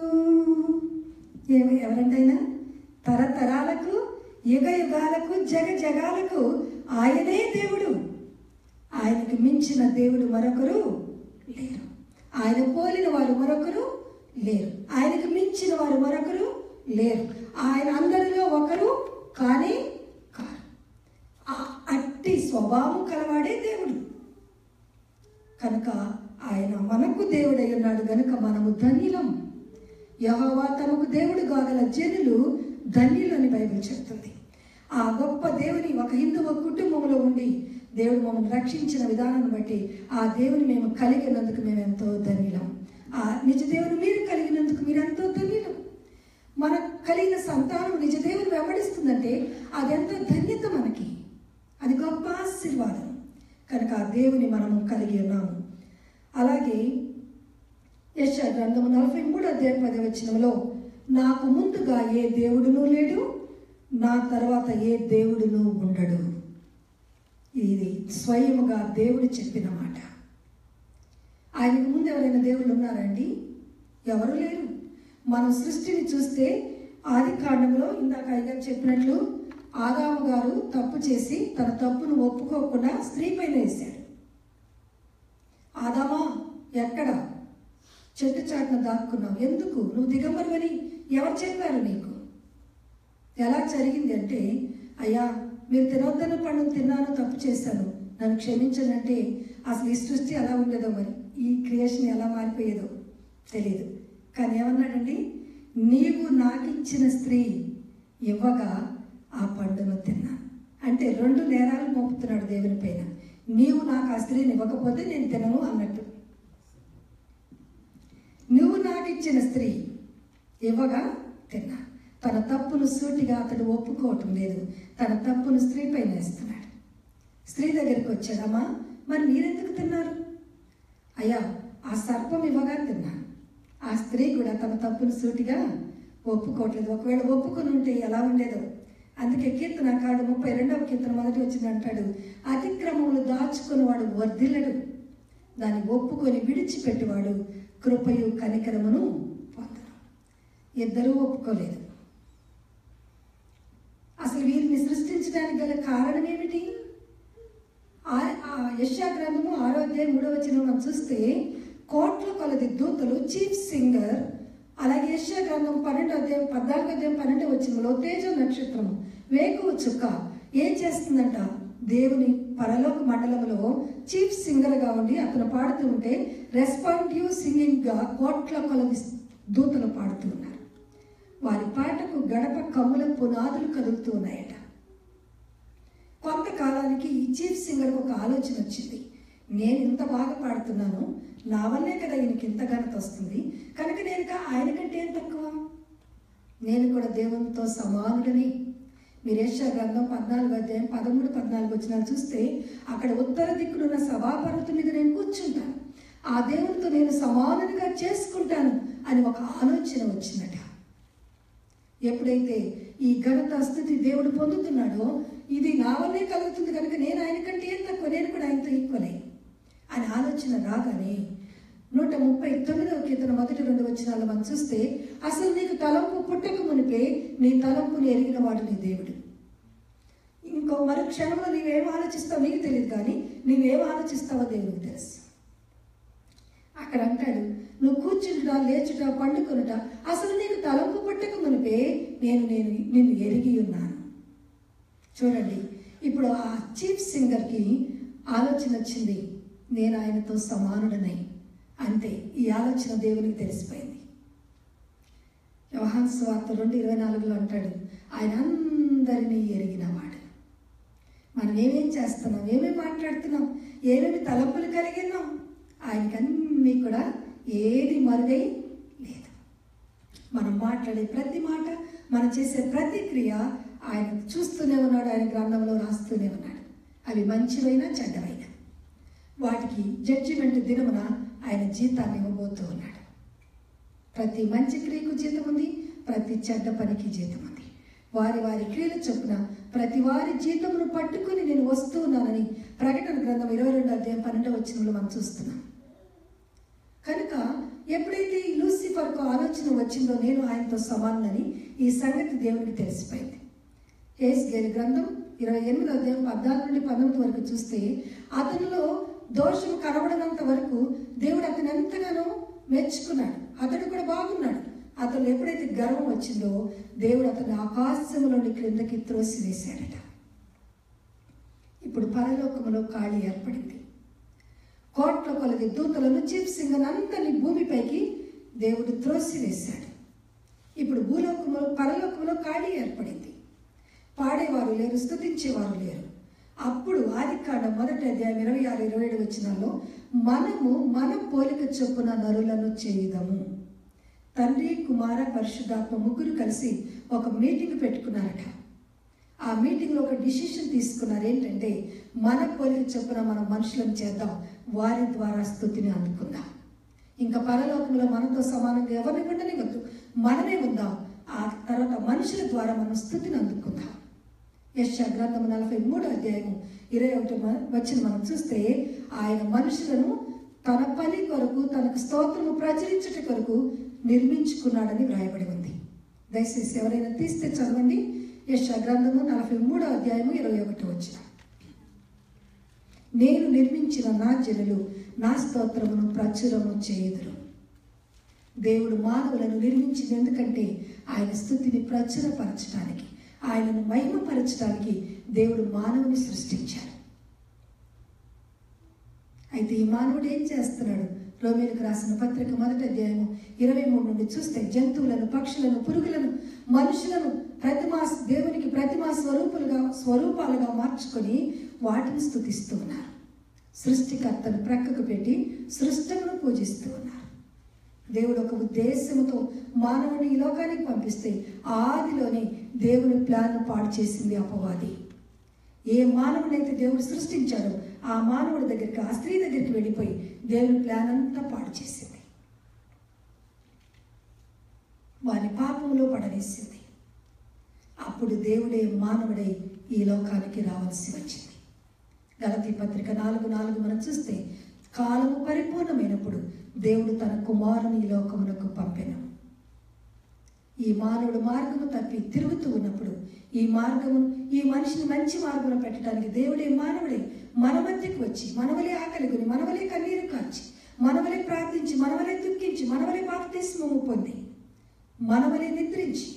ఏమి ఎవరంటైనా తరతరాలకు యుగ యుగాలకు జగ జగాలకు ఆయనే దేవుడు ఆయనకు మించిన దేవుడు మరొకరు లేరు ఆయన పోలిన వారు మరొకరు లేరు ఆయనకు మించిన వారు మరొకరు లేరు ఆయన అందరిలో ఒకరు కానీ కారు ఆ అట్టి స్వభావం కలవాడే దేవుడు కనుక ఆయన మనకు దేవుడై ఉన్నాడు గనుక మనము ధన్యులం యహోవా తమకు దేవుడు కాగల జనులు ధన్యులని బైబిల్ చెప్తుంది ఆ గొప్ప దేవుని ఒక హిందువు కుటుంబంలో ఉండి దేవుడు మమ్మల్ని రక్షించిన విధానాన్ని బట్టి ఆ దేవుని మేము కలిగినందుకు మేము ఎంతో ధన్యులం ఆ నిజ దేవుని మీరు కలిగినందుకు మీరు ఎంతో ధన్యులం మనకు కలిగిన సంతానం నిజ దేవుని వెంబడిస్తుందంటే అదెంతో ధన్యత మనకి అది గొప్ప ఆశీర్వాదం కనుక ఆ దేవుని మనము కలిగి ఉన్నాము అలాగే యశ గ్రంథము నలభై మూడు అధ్యాయం పది వచ్చినంలో నాకు ముందుగా ఏ దేవుడును లేడు నా తర్వాత ఏ దేవుడును ఉండడు స్వయముగా దేవుడు చెప్పిన మాట ఆయనకు ముందు ఎవరైనా దేవుళ్ళు ఉన్నారండి ఎవరు లేరు మనం సృష్టిని చూస్తే ఆది కాండంలో ఇందాక అయ్యగారు చెప్పినట్లు ఆదాము గారు తప్పు చేసి తన తప్పును ఒప్పుకోకుండా స్త్రీ పైన వేశాడు ఆదామా ఎక్కడ చెట్టు చాటున దాక్కున్నావు ఎందుకు నువ్వు దిగంబరమని ఎవరు చెప్పారు నీకు ఎలా జరిగింది అంటే అయ్యా మీరు తినొద్దన్న పండును తిన్నాను తప్పు చేశాను నన్ను క్షమించండి అంటే అసలు ఈ సృష్టి ఎలా ఉండేదో మరి ఈ క్రియేషన్ ఎలా మారిపోయేదో తెలియదు కానీ ఏమన్నాడండి నీవు నాకిచ్చిన స్త్రీ ఇవ్వగా ఆ పండును తిన్నా అంటే రెండు నేరాలు మోపుతున్నాడు దేవుని పైన నీవు నాకు ఆ స్త్రీని ఇవ్వకపోతే నేను తినను అన్నట్టు నువ్వు నాకు ఇచ్చిన స్త్రీ ఇవ్వగా తిన్నా తన తప్పును సూటిగా అతడు ఒప్పుకోవటం లేదు తన తప్పును స్త్రీ పైన వేస్తున్నాడు స్త్రీ దగ్గరికి వచ్చాడమ్మా మరి మీరెందుకు తిన్నారు అయ్యా ఆ సర్పం ఇవ్వగా తిన్నా ఆ స్త్రీ కూడా తన తప్పును సూటిగా ఒప్పుకోవట్లేదు ఒకవేళ ఒప్పుకొని ఉంటే ఎలా ఉండేదో అందుకే కీర్తన కాడు ముప్పై రెండవ కీర్తన మొదటి వచ్చింది అంటాడు అతిక్రమములు దాచుకుని వాడు వర్ధిల్లడు దాన్ని ఒప్పుకొని విడిచిపెట్టువాడు కృపయు కనికరమును పొందను ఇద్దరూ ఒప్పుకోలేదు అసలు వీరిని సృష్టించడానికి గల కారణం ఏమిటి ఆ- ఆ యెషయా గ్రంథము ఆరో అధ్యాయం మూడో వచ్చిన మనం చూస్తే కోట్ల కొలది దూతలు చీఫ్ సింగర్ అలాగే యెషయా గ్రంథం పన్నెండో అధ్యాయం పద్నాలుగో అధ్యాయం పన్నెండో వచ్చినలో తేజ నక్షత్రం వేకువ చుక్క ఏం చేస్తుందంట దేవుని పరలోక మండలంలో చీఫ్ సింగర్గా ఉండి అతను పాడుతూ ఉంటే రెస్పాండివ్ సింగింగ్గా కోట్ల కొలది దూతలు పాడుతూ ఉన్నారు వారి పాటకు గడప కమ్ముల పునాదులు కదులుతూ ఉన్నాయట కొంతకాలానికి ఈ చీఫ్ సింగర్కి ఒక ఆలోచన వచ్చింది నేను ఇంత బాగా పాడుతున్నాను నా వల్లే కదా ఈయనకి ఇంత ఘనత వస్తుంది కనుక నేను కా- ఆయన కంటే ఏం తక్కువ నేను కూడా దేవునితో సమానుడని మీరు యెషయా గ్రంథం పద్నాలుగు అధ్యాయం పదమూడు పద్నాలుగు వచ్చిన చూస్తే అక్కడ ఉత్తర దిక్కునున్న సభాపర్వతం మీద నేను కూర్చుంటాను ఆ దేవునితో నేను సమానునిగా చేసుకుంటాను అని ఒక ఆలోచన వచ్చిందట ఎప్పుడైతే ఈ ఘనత స్థుతి దేవుడు పొందుతున్నాడో ఇది నా వల్లే కలుగుతుంది కనుక నేను ఆయన కంటే ఏం తక్కువ నేను కూడా ఆయనతో ఈక్వలే అని ఆలోచన రాగానే నూట ముప్పై తొమ్మిదవ కీర్తన మొదటి రెండు వచనాలు మనం చూస్తే అసలు నీకు తలంపు పుట్టక మునిపే నీ తలంపుని ఎరిగిన వాడు నీ దేవుడు ఇంకో మరు క్షణంలో నీవేం ఆలోచిస్తావో నీకు తెలియదు కానీ నీవేం ఆలోచిస్తావో దేవునికి తెలుసు అక్కడ అంటాడు నువ్వు కూర్చుంటుట లేచుట పండుకొనుట అసలు నీకు తలంపు పుట్టక మునిపే నేను నేను నిన్ను ఎరిగి ఉన్నాను చూడండి ఇప్పుడు ఆ చీఫ్ సింగర్కి ఆలోచన వచ్చింది నేను ఆయనతో సమానుడనై అంతే ఈ ఆలోచన దేవునికి తెలిసిపోయింది యోహాన్ స్వార్త రెండు ఇరవై నాలుగులో అంటాడు ఆయన అందరినీ ఎరిగినవాడు మనం ఏమేం చేస్తున్నాం ఏమేమి మాట్లాడుతున్నాం ఏమేమి తలంపులు కలిగినాం ఆయనకన్నీ కూడా ఏది మరుగై లేదు మనం మాట్లాడే ప్రతి మాట మనం చేసే ప్రతి క్రియ ఆయన చూస్తూనే ఉన్నాడు ఆయన గ్రంథంలో రాస్తూనే ఉన్నాడు అవి మంచివైనా చెడ్డవైనా వాటికి జడ్జిమెంట్ దినమున ఆయన జీతాన్ని ఇవ్వబోతూ ఉన్నాడు ప్రతి మంచి క్రియకు జీతం ఉంది ప్రతి చెడ్డ పనికి జీతం ఉంది వారి వారి క్రియల చొప్పున ప్రతి వారి జీతమును పట్టుకుని నేను వస్తూ ఉన్నానని ప్రకటన గ్రంథం ఇరవై రెండు అధ్యాయం పన్నెండవ వచ్చినలో మనం చూస్తున్నాం కనుక ఎప్పుడైతే ఈ లూసిఫర్కు ఆలోచన వచ్చిందో నేను ఆయనతో సమానని ఈ సంగతి దేవునికి తెలిసిపోయింది ఏస్ గేరి గ్రంథం ఇరవై ఎనిమిది అధ్యాయం పద్నాలుగు నుండి పంతొమ్మిది వరకు చూస్తే అతనిలో దోషం కనబడినంత వరకు దేవుడు అతను ఎంతగానో మెచ్చుకున్నాడు అతడు కూడా బాగున్నాడు అతను ఎప్పుడైతే గర్వం వచ్చిందో దేవుడు అతన్ని ఆకాశంలోని క్రిందకి త్రోసి వేశాడట ఇప్పుడు పరలోకములో ఖాళీ ఏర్పడింది కోట్ల కొలది దూతలను చీఫ్ సింగన్ అంతని భూమిపైకి దేవుడు త్రోసి వేశాడు ఇప్పుడు భూలోకములో పరలోకములో ఖాళీ ఏర్పడింది పాడేవారు లేరు స్తుతించేవారు లేరు అప్పుడు ఆదికాండం మొదటి అధ్యాయం ఇరవై ఆరు ఇరవై ఏడు వచ్చినాల్లో మనము మన పోలిక చొప్పున నరులను చేయుదము తండ్రి కుమార పరిశుద్ధాత్మ ముగ్గురు కలిసి ఒక మీటింగ్ పెట్టుకున్నారట ఆ మీటింగ్లో ఒక డిసిషన్ తీసుకున్నారు ఏంటంటే మన పోలిక చొప్పున మనం మనుషులను చేద్దాం వారి ద్వారా స్థుతిని అందుకుందాం ఇంకా పరలోకంలో మనతో సమానంగా ఎవరిని ఉండనివ్వద్దు మనమే ఉందాం ఆ తర్వాత మనుషుల ద్వారా మనం స్థుతిని అందుకుందాం యశ గ్రంథం నలభై మూడు అధ్యాయము ఇరవై ఒకటి వచ్చిన మనం చూస్తే ఆయన మనుషులను తన పని కొరకు తనకు స్తోత్రము ప్రచురించుట కొరకు నిర్మించుకున్నాడని వ్రాయబడి ఉంది దయచేసి ఎవరైనా తీస్తే చదవండి యశ గ్రంథము నలభై మూడో అధ్యాయము ఇరవై ఒకటి వచ్చిన నేను నిర్మించిన నా జనులు నా స్తోత్రమును ప్రచురము చేయుదురు దేవుడు మానవులను నిర్మించింది ఎందుకంటే ఆయన స్థుతిని ప్రచురపరచడానికి ఆయనను మహిమపరచడానికి దేవుడు మానవుని సృష్టించాడు అయితే ఈ మానవుడు ఏం చేస్తున్నాడు రోమిలకు రాసిన పత్రిక మొదటి అధ్యాయము ఇరవై మూడు నుండి చూస్తే జంతువులను పక్షులను పురుగులను మనుషులను ప్రతిమా దేవునికి ప్రతిమా స్వరూపులుగా స్వరూపాలుగా మార్చుకొని వాటిని స్థుతిస్తూ ఉన్నారు సృష్టికర్తను ప్రక్కకు పెట్టి సృష్టమును పూజిస్తూ ఉన్నారు దేవుడు ఒక ఉద్దేశంతో మానవుని ఈ లోకానికి పంపిస్తే ఆదిలోనే దేవుని ప్లాన్ పాడు చేసింది అపవాది ఏ మానవుడైతే దేవుడు సృష్టించాడో ఆ మానవుడి దగ్గరికి ఆ స్త్రీ దగ్గరికి వెళ్ళిపోయి దేవుని ప్లాన్ అంతా పాడు చేసింది వారి పాపంలో పడవేసింది అప్పుడు దేవుడే మానవుడై ఈ లోకానికి రావాల్సి వచ్చింది గలతీ పత్రిక నాలుగు నాలుగు మనం చూస్తే కాలము పరిపూర్ణమైనప్పుడు దేవుడు తన కుమారుని ఈ లోకమునకు పంపెను ఈ మానవుడు మార్గము తప్పి తిరుగుతూ ఉన్నప్పుడు ఈ మార్గము ఈ మనిషిని మంచి మార్గంలో పెట్టడానికి దేవుడే మానవుడే మన మధ్యకు వచ్చి మనవలే ఆకలిగుని మనవలే కన్నీరు కాచి మనవలే ప్రార్థించి మనవలే దుఃఖించి మనవలే బాప్తిస్మము పొంది మనవలే నిద్రించి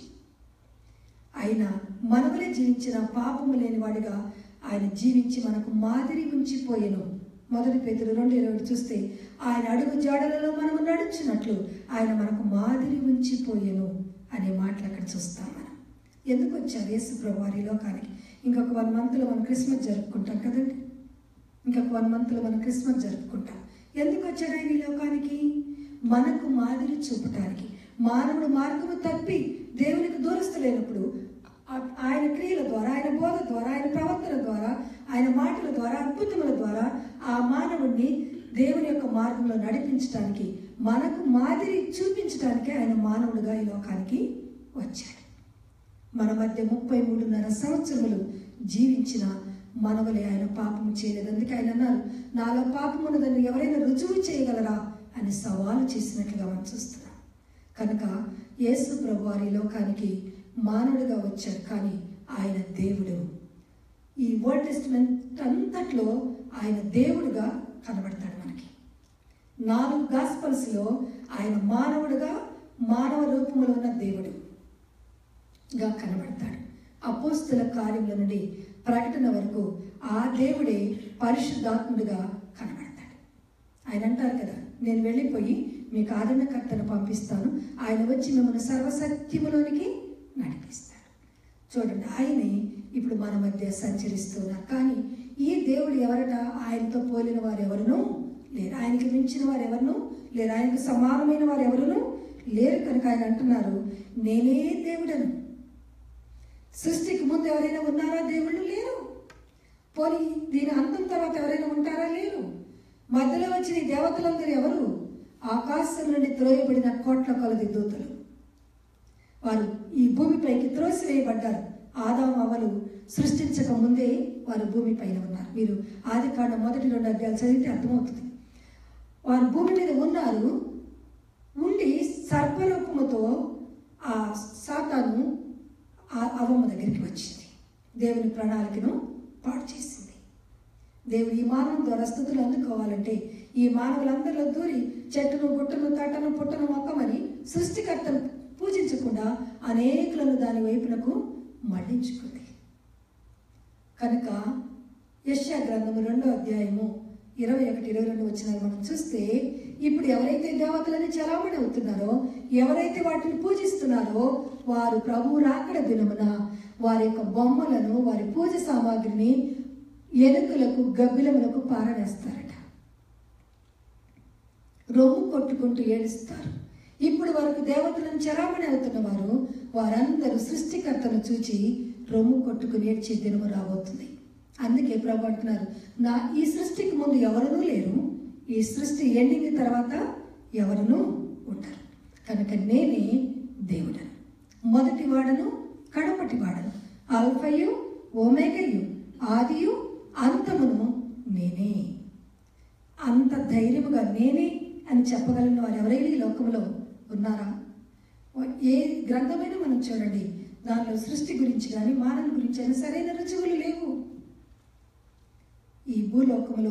ఆయన మనవలే జీవించిన పాపము లేని వాడిగా ఆయన జీవించి మనకు మాదిరి ఉంచిపోయెను మొదటి పేదలు రెండు ఇరవై చూస్తే ఆయన అడుగు జాడలలో మనము నడుచున్నట్లు ఆయన మనకు మాదిరి ఉంచిపోయెను అనే మాటలు అక్కడ చూస్తాం మనం ఎందుకు వచ్చారు యేసు ప్రభు వారి లోకానికి ఇంకొక వన్ మంత్లో మనం క్రిస్మస్ జరుపుకుంటాం కదండి ఇంకొక వన్ మంత్లో మనం క్రిస్మస్ జరుపుకుంటాం ఎందుకు వచ్చాడు ఆయన ఈ లోకానికి మనకు మాదిరి చూపటానికి మానవుడు మార్గము తప్పి దేవునికి దూరస్తులేనప్పుడు ఆ- ఆయన క్రియల ద్వారా ఆయన బోధ ద్వారా ఆయన ప్రవర్తన ద్వారా ఆయన మాటల ద్వారా అద్భుతముల ద్వారా ఆ మానవుణ్ణి దేవుని యొక్క మార్గంలో నడిపించడానికి మనకు మాదిరి చూపించడానికి ఆయన మానవుడుగా ఈ లోకానికి వచ్చాడు మన మధ్య ముప్పై మూడున్నర సంవత్సరములు జీవించిన మనవలే ఆయన పాపము చేయలేదు అందుకే ఆయన అన్నారు నాలో పాపం ఉన్నదని ఎవరైనా రుజువు చేయగలరా అని సవాలు చేసినట్లుగా మనం చూస్తున్నాం కనుక యేసు ప్రభు వారి లోకానికి మానవుడిగా వచ్చాడు కానీ ఆయన దేవుడు ఈ ఓల్డ్ టెస్ట్మెంట్ అంతట్లో ఆయన దేవుడుగా కనబడతాడు మనకి నాలుగు గాస్పల్స్లో ఆయన మానవుడుగా మానవ రూపంలో ఉన్న దేవుడు గా కనబడతాడు అపోస్తుల కార్యముల నుండి ప్రకటన వరకు ఆ దేవుడే పరిశుద్ధాత్ముడిగా కనబడతాడు ఆయన అంటారు కదా నేను వెళ్ళిపోయి మీకు ఆదరణకర్తను పంపిస్తాను ఆయన వచ్చి మిమ్మల్ని సర్వసత్యములోనికి నడిపిస్తాడు చూడండి ఆయనే ఇప్పుడు మన మధ్య సంచరిస్తున్నారు కానీ ఈ దేవుడు ఎవరట ఆయనతో పోలిన వారు ఎవరును లేరు ఆయనకి మించిన వారు ఎవరును లేరు ఆయనకు సమానమైన వారు ఎవరును లేరు కనుక ఆయన అంటున్నారు నేనే దేవుడను సృష్టికి ముందు ఎవరైనా ఉన్నారా దేవుళ్ళు లేరు పోనీ దీని అంతం తర్వాత ఎవరైనా ఉంటారా లేరు మధ్యలో వచ్చిన ఈ దేవతలందరూ ఎవరు ఆకాశం నుండి త్రోయబడిన కోట్ల కొలది దూతలు వారు ఈ భూమిపైకి త్రోసివేయబడ్డారు ఆదాము అవలు సృష్టించక ముందే వారు భూమిపైన ఉన్నారు మీరు ఆది కాండ మొదటి రెండు అధ్యాయాలు చదివితే అర్థమవుతుంది వారు భూమి మీద ఉన్నారు ఉండి సర్పరూపముతో ఆ సాతాను ఆ అవమ్మ దగ్గరికి వచ్చింది దేవుని ప్రణాళికను పాడు చేసింది దేవుడు ఈ మానవం ద్వారా స్థుతులు అందుకోవాలంటే ఈ మానవులందరిలో దూరి చెట్టును గుట్టను తట్టను పుట్టను మొక్కమని సృష్టికర్తను పూజించకుండా అనేకులను దాని వైపునకు మళ్లించుకుంది కనుక యశ్యా గ్రంథము రెండో అధ్యాయము ఇరవై ఒకటి ఇరవై రెండు వచ్చిన మనం చూస్తే ఇప్పుడు ఎవరైతే దేవతలని చలామణి అవుతున్నారో ఎవరైతే వాటిని పూజిస్తున్నారో వారు ప్రభు రాకడ దినమున వారి యొక్క బొమ్మలను వారి పూజ సామాగ్రిని ఎలుకలకు గబ్బిలములకు పారవేస్తారట రొమ్ము కొట్టుకుంటూ ఏడుస్తారు ఇప్పుడు వరకు దేవతలను చలామణి అవుతున్న వారు వారందరూ సృష్టికర్తను చూచి రొమ్ము కొట్టుకుని ఏడ్చే దినము రాబోతుంది అందుకే ప్రభు అంటున్నారు నా ఈ సృష్టికి ముందు ఎవరునూ లేరు ఈ సృష్టి ఎండింగ్ తర్వాత ఎవరునూ ఉండరు కనుక నేనే దేవుడను మొదటి వాడను కడపటి వాడను అల్ఫయు ఓమేగయు ఆదియు అంతమును నేనే అంత ధైర్యముగా నేనే అని చెప్పగలిగిన వారు ఎవరైనా ఈ లోకంలో ఉన్నారా ఏ గ్రంథమైనా మనం చూడండి దానిలో సృష్టి గురించి కానీ మానవ గురించి అయినా సరైన రుజువులు లేవు ఈ భూలోకంలో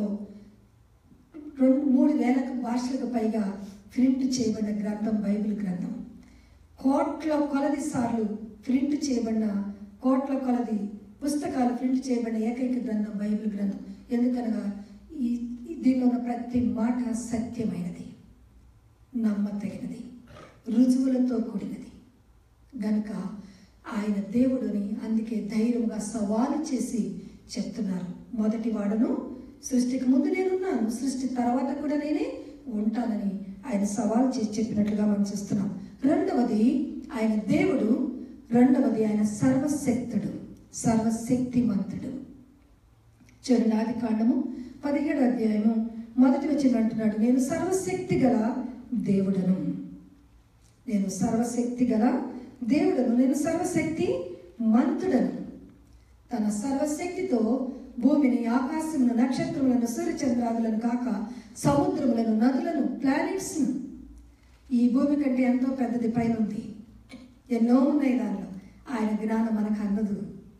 రెండు మూడు వేల భాషలకు పైగా ప్రింట్ చేయబడిన గ్రంథం బైబిల్ గ్రంథం కోట్ల కొలది సార్లు ప్రింట్ చేయబడిన కోట్ల కొలది పుస్తకాలు ప్రింట్ చేయబడిన ఏకైక గ్రంథం బైబిల్ గ్రంథం ఎందుకనగా ఈ ఈ దీనిలో ఉన్న ప్రతి మాట సత్యమైనది నమ్మతగినది రుజువులతో కూడినది గనుక ఆయన దేవుడిని అందుకే ధైర్యంగా సవాలు చేసి చెప్తున్నారు మొదటి వాడను సృష్టికి ముందు నేనున్నాను సృష్టి తర్వాత కూడా నేనే ఉంటానని ఆయన సవాల్ చేసి చెప్పినట్లుగా మనం చూస్తున్నాం రెండవది ఆయన దేవుడు రెండవది ఆయన సర్వశక్తుడు సర్వశక్తిమంతుడు చూడండి ఆది కాండము పదిహేడు అధ్యాయము మొదటి వచ్చిన అంటున్నాడు నేను సర్వశక్తి గల దేవుడను నేను సర్వశక్తి గల దేవుడను నేను సర్వశక్తి మంతుడను తన సర్వశక్తితో భూమిని ఆకాశమును నక్షత్రములను సూర్యచంద్రాదులను కాక సముద్రములను నదులను ప్లానెట్స్ను ఈ భూమి కంటే ఎంతో పెద్దది పైన ఉంది ఎన్నో ఉన్నాయి దానిలో ఆయన జ్ఞానం మనకు అందదు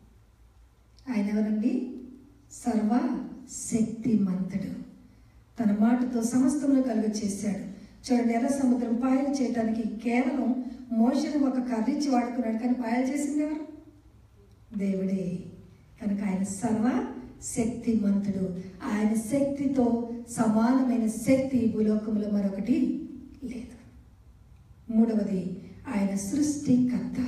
ఆయన ఎవరండి సర్వ శక్తిమంతుడు తన మాటతో సమస్తమును కలుగ చేశాడు చూడండి ఎర్ర సముద్రం పాయలు చేయడానికి కేవలం మోషను ఒక కర్రిచ్చి వాడుకున్నాడు కానీ పాయలు చేసింది ఎవరు దేవుడే కనుక ఆయన సర్వ శక్తిమంతుడు ఆయన శక్తితో సమానమైన శక్తి ఈ భూలోకంలో మరొకటి లేదు మూడవది ఆయన సృష్టికర్త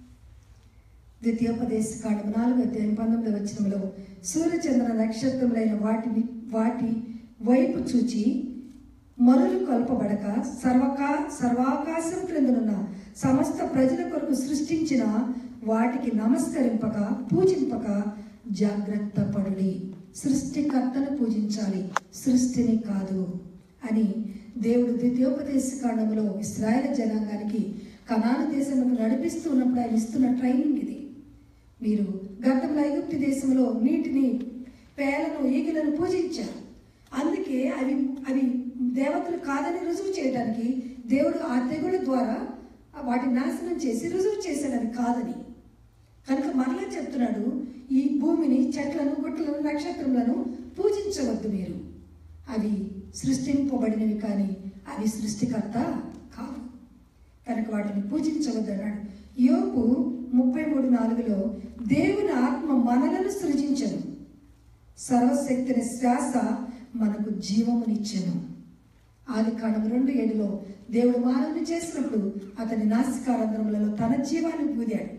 ద్వితీయోపదేశ కాండం నాలుగు అధ్యాయం పంతొమ్మిది వచనంలో సూర్యచంద్ర నక్షత్రములైన వాటిని వాటి వైపు చూచి మనులు కల్పబడక సర్వకా సర్వాకాశం క్రిందనున్న సమస్త ప్రజల కొరకు సృష్టించిన వాటికి నమస్కరింపక పూజింపక జాగ్రత్త పడుడి సృష్టికర్తను పూజించాలి సృష్టిని కాదు అని దేవుడు ద్వితీయోపదేశ కాండంలో ఇస్రాయేల్ జనాంగానికి కనాను దేశంలో నడిపిస్తూ ఉన్నప్పుడు ఆయన ఇస్తున్న ట్రైనింగ్ ఇది మీరు గతంలో ఐగుప్తి దేశంలో నీటిని పేలను ఈగలను పూజించారు అందుకే అవి అవి దేవతలు కాదని రుజువు చేయడానికి దేవుడు ఆ తెగుల ద్వారా వాటిని నాశనం చేసి రుజువు చేశాడు అది కాదని కనుక మరలా చెప్తున్నాడు ఈ భూమిని చెట్లను గుట్టలను నక్షత్రములను పూజించవద్దు మీరు అవి సృష్టింపబడినవి కానీ అవి సృష్టికర్త కావు కనుక వాటిని పూజించవద్దు అన్నాడు యోపు ముప్పై మూడు నాలుగులో దేవుని ఆత్మ మనలను సృజించను సర్వశక్తిని శ్వాస మనకు జీవమునిచ్చెను ఆది కాండం రెండు ఏడులో దేవుడు మానవుని చేసినప్పుడు అతని నాసికారంధ్రములలో తన జీవాన్ని ఊదాడు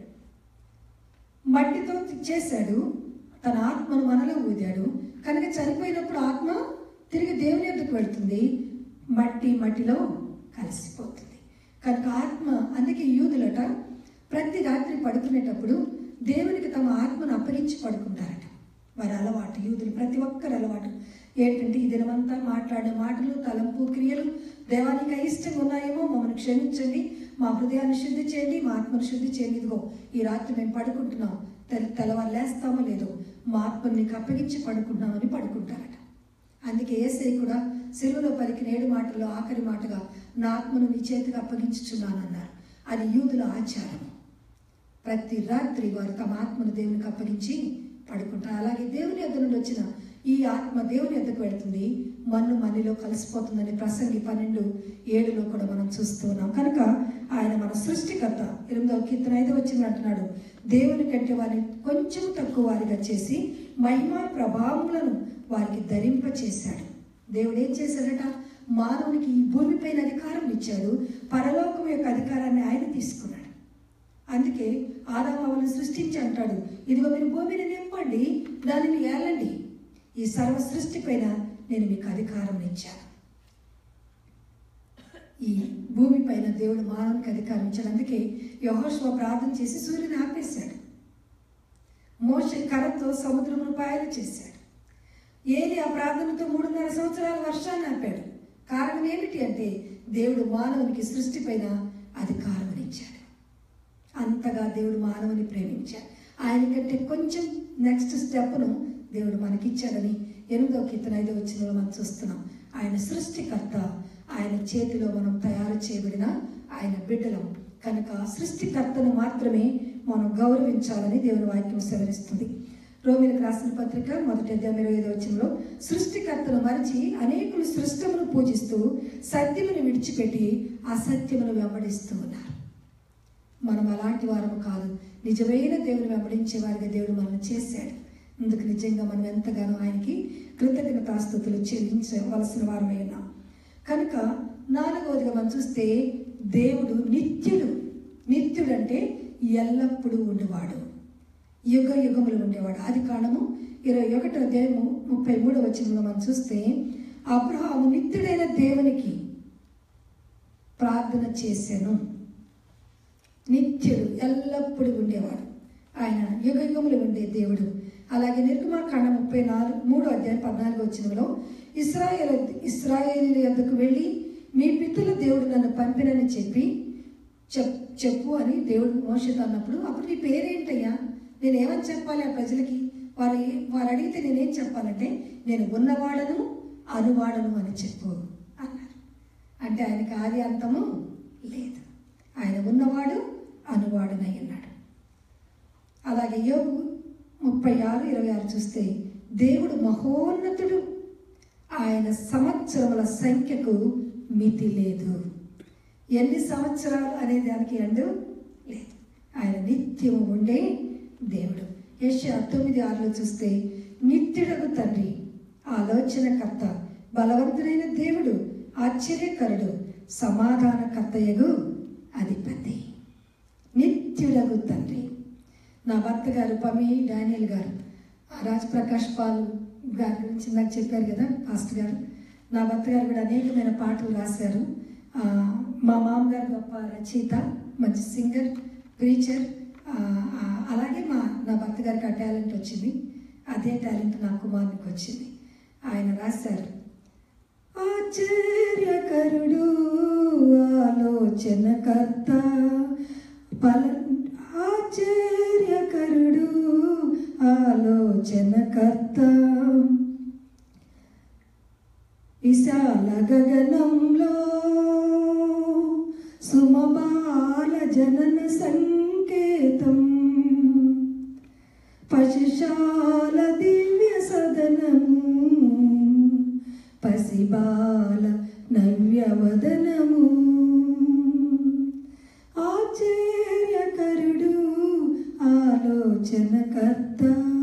మట్టితో చేశాడు తన ఆత్మను మనలో ఊదాడు కనుక చనిపోయినప్పుడు ఆత్మ తిరిగి దేవుని యొద్దకు వెళ్తుంది మట్టి మట్టిలో కలిసిపోతుంది కనుక ఆత్మ అందుకే యూదులట ప్రతి రాత్రి పడుకునేటప్పుడు దేవునికి తమ ఆత్మను అప్పగించి పడుకుంటారట వారి అలవాటు యూదులు ప్రతి ఒక్కరి అలవాటు ఏంటంటే ఈ దినమంతా మాట్లాడే మాటలు తలంపు క్రియలు దేవానికి అయిష్టంగా ఉన్నాయేమో మమ్మల్ని క్షమించండి మా హృదయాన్ని శుద్ధి చేయండి మా ఆత్మను శుద్ధి చేయండి ఇదిగో ఈ రాత్రి మేము పడుకుంటున్నాం తెల తెల్లవారు లేస్తామో లేదో మా ఆత్మని నీకు అప్పగించి పడుకుంటున్నామని పడుకుంటారట అందుకే ఏసై కూడా సెలువులో పలికిన ఏడు మాటల్లో ఆఖరి మాటగా నా ఆత్మను నీ చేతికి అప్పగించుచున్నానన్నారు అది యూదుల ఆచారం ప్రతి రాత్రి వారు తమ ఆత్మను దేవునికి అప్పగించి పడుకుంటారు అలాగే దేవుని యొద్ద నుండి వచ్చిన ఈ ఆత్మ దేవుని యొద్దకు వెళ్తుంది మన్ను మన్నిలో కలిసిపోతుందని ప్రసంగి పన్నెండు ఏడులో కూడా మనం చూస్తూ ఉన్నాం కనుక ఆయన మన సృష్టికర్త ఎనిమిదవ కీర్తన ఐదవ వచ్చిన అంటున్నాడు దేవుని కంటే వారిని కొంచెం తక్కువ వారిగా చేసి మహిమ ప్రభావములను వారికి ధరింప చేశాడు దేవుడు ఏం చేశాడట మానవునికి ఈ భూమిపైన అధికారం ఇచ్చాడు పరలోకం యొక్క అధికారాన్ని ఆయన తీసుకున్నాడు అందుకే ఆదామావులను సృష్టించి అంటాడు ఇదిగో మీరు భూమిని నింపండి దానిని ఏలండి ఈ సర్వ సృష్టి పైన నేను మీకు అధికారం ఇచ్చాను ఈ భూమి పైన దేవుడు మానవునికి అధికారం ఇచ్చాడు అందుకే యహోష్వ ప్రార్థన చేసి సూర్యుని ఆపేశాడు మోష కర్రతో సముద్రమును పాయలు చేశాడు ఏలి ఆ ప్రార్థనతో మూడున్నర సంవత్సరాల వర్షాన్ని ఆపాడు కారణం ఏమిటి అంటే దేవుడు మానవునికి సృష్టి పైన అధికారం ఇచ్చాడు అంతగా దేవుడు మానవుని ప్రేమించాడు ఆయన కంటే కొంచెం నెక్స్ట్ స్టెప్ను దేవుడు మనకిచ్చాడని ఎనిమిదో కీర్తన ఐదో వచ్చిన మనం చూస్తున్నాం ఆయన సృష్టికర్త ఆయన చేతిలో మనం తయారు చేయబడిన ఆయన బిడ్డలం కనుక సృష్టికర్తను మాత్రమే మనం గౌరవించాలని దేవుని వాక్యం సెలవిస్తుంది రోమిలకు రాసిన పత్రిక మొదటి అధ్యాయం ఇరవై ఐదో వచనంలో సృష్టికర్తను మరిచి అనేకులు సృష్టమును పూజిస్తూ సత్యమును విడిచిపెట్టి అసత్యమును వెంబడిస్తూ ఉన్నారు మనం అలాంటి వారము కాదు నిజమైన దేవుని వెంబడించే వారిగా దేవుడు మనం చేశాడు అందుకు నిజంగా మనం ఎంతగానో ఆయనకి కృతజ్ఞతాస్తుతులు చెల్లించవలసిన వారమై ఉన్నాం కనుక నాలుగవదిగా మనం చూస్తే దేవుడు నిత్యుడు నిత్యుడు అంటే ఎల్లప్పుడూ ఉండేవాడు యుగ యుగములు ఉండేవాడు ఆది కాండము ఇరవై ఒకటో అధ్యాయము ముప్పై మూడో వచనంలో మనం చూస్తే అబ్రహాము నిత్యుడైన దేవునికి ప్రార్థన చేశాను నిత్యుడు ఎల్లప్పుడూ ఉండేవాడు ఆయన యుగ యుగములు ఉండే దేవుడు అలాగే నిర్గమాకాండ ముప్పై నాలుగు మూడో అధ్యాయం పద్నాలుగు వచ్చినలో ఇస్రాయేల్ ఇస్రాయేలీల యొద్దకు వెళ్ళి మీ పితృల దేవుడు నన్ను పంపినని చెప్పి చెప్ చెప్పు అని దేవుడు మోషతో అన్నప్పుడు అప్పుడు నీ పేరేంటయ్యా నేను ఏమని చెప్పాలి ఆ ప్రజలకి వారు ఏ- వారు అడిగితే నేనేం చెప్పాలంటే నేను ఉన్నవాడను అనువాడను అని చెప్పు అన్నారు అంటే ఆయనకి ఆది అంతము లేదు ఆయన ఉన్నవాడు అనువాడునై ఉన్నాడు అలాగే యోగు ముప్పై ఆరు ఇరవై ఆరు చూస్తే దేవుడు మహోన్నతుడు ఆయన సంవత్సరముల సంఖ్యకు మితి లేదు ఎన్ని సంవత్సరాలు అనే దానికి అండు లేదు ఆయన నిత్యము ఉండే దేవుడు యెషయా తొమ్మిది ఆరులో చూస్తే నిత్యుడగు తండ్రి ఆలోచనకర్త బలవంతుడైన దేవుడు ఆశ్చర్యకరుడు సమాధానకర్తయగు అధిపతి నిత్యుడగు తండ్రి నా భర్త గారు పమి డానియల్ గారు ఆ రాజ్ ప్రకాష్ పాల్ గారి గురించి నాకు చెప్పారు కదా పాస్టర్ గారు నా భర్త గారు కూడా అనేకమైన పాటలు రాశారు ఆ, మా మామగారు గొప్ప రచయిత మంచి సింగర్ ప్రీచర్ ఆ, ఆ, అలాగే మా నా భర్త గారికి ఆ టాలెంట్ వచ్చింది అదే టాలెంట్ నా కుమారునికి వచ్చింది ఆయన రాశారు ఆశ్చర్యకరుడు ఆలోచనకర్త పల ఆశ్చర్యకరుడు ఆలోచనకర్త విశాల గగనంలో సుమబాల జనన సంకేతం పశుశాల దివ్య సదనము పసిబాల నవ్యవదనము ఆశ్చర్యకరుడు ఆలోచనకర్త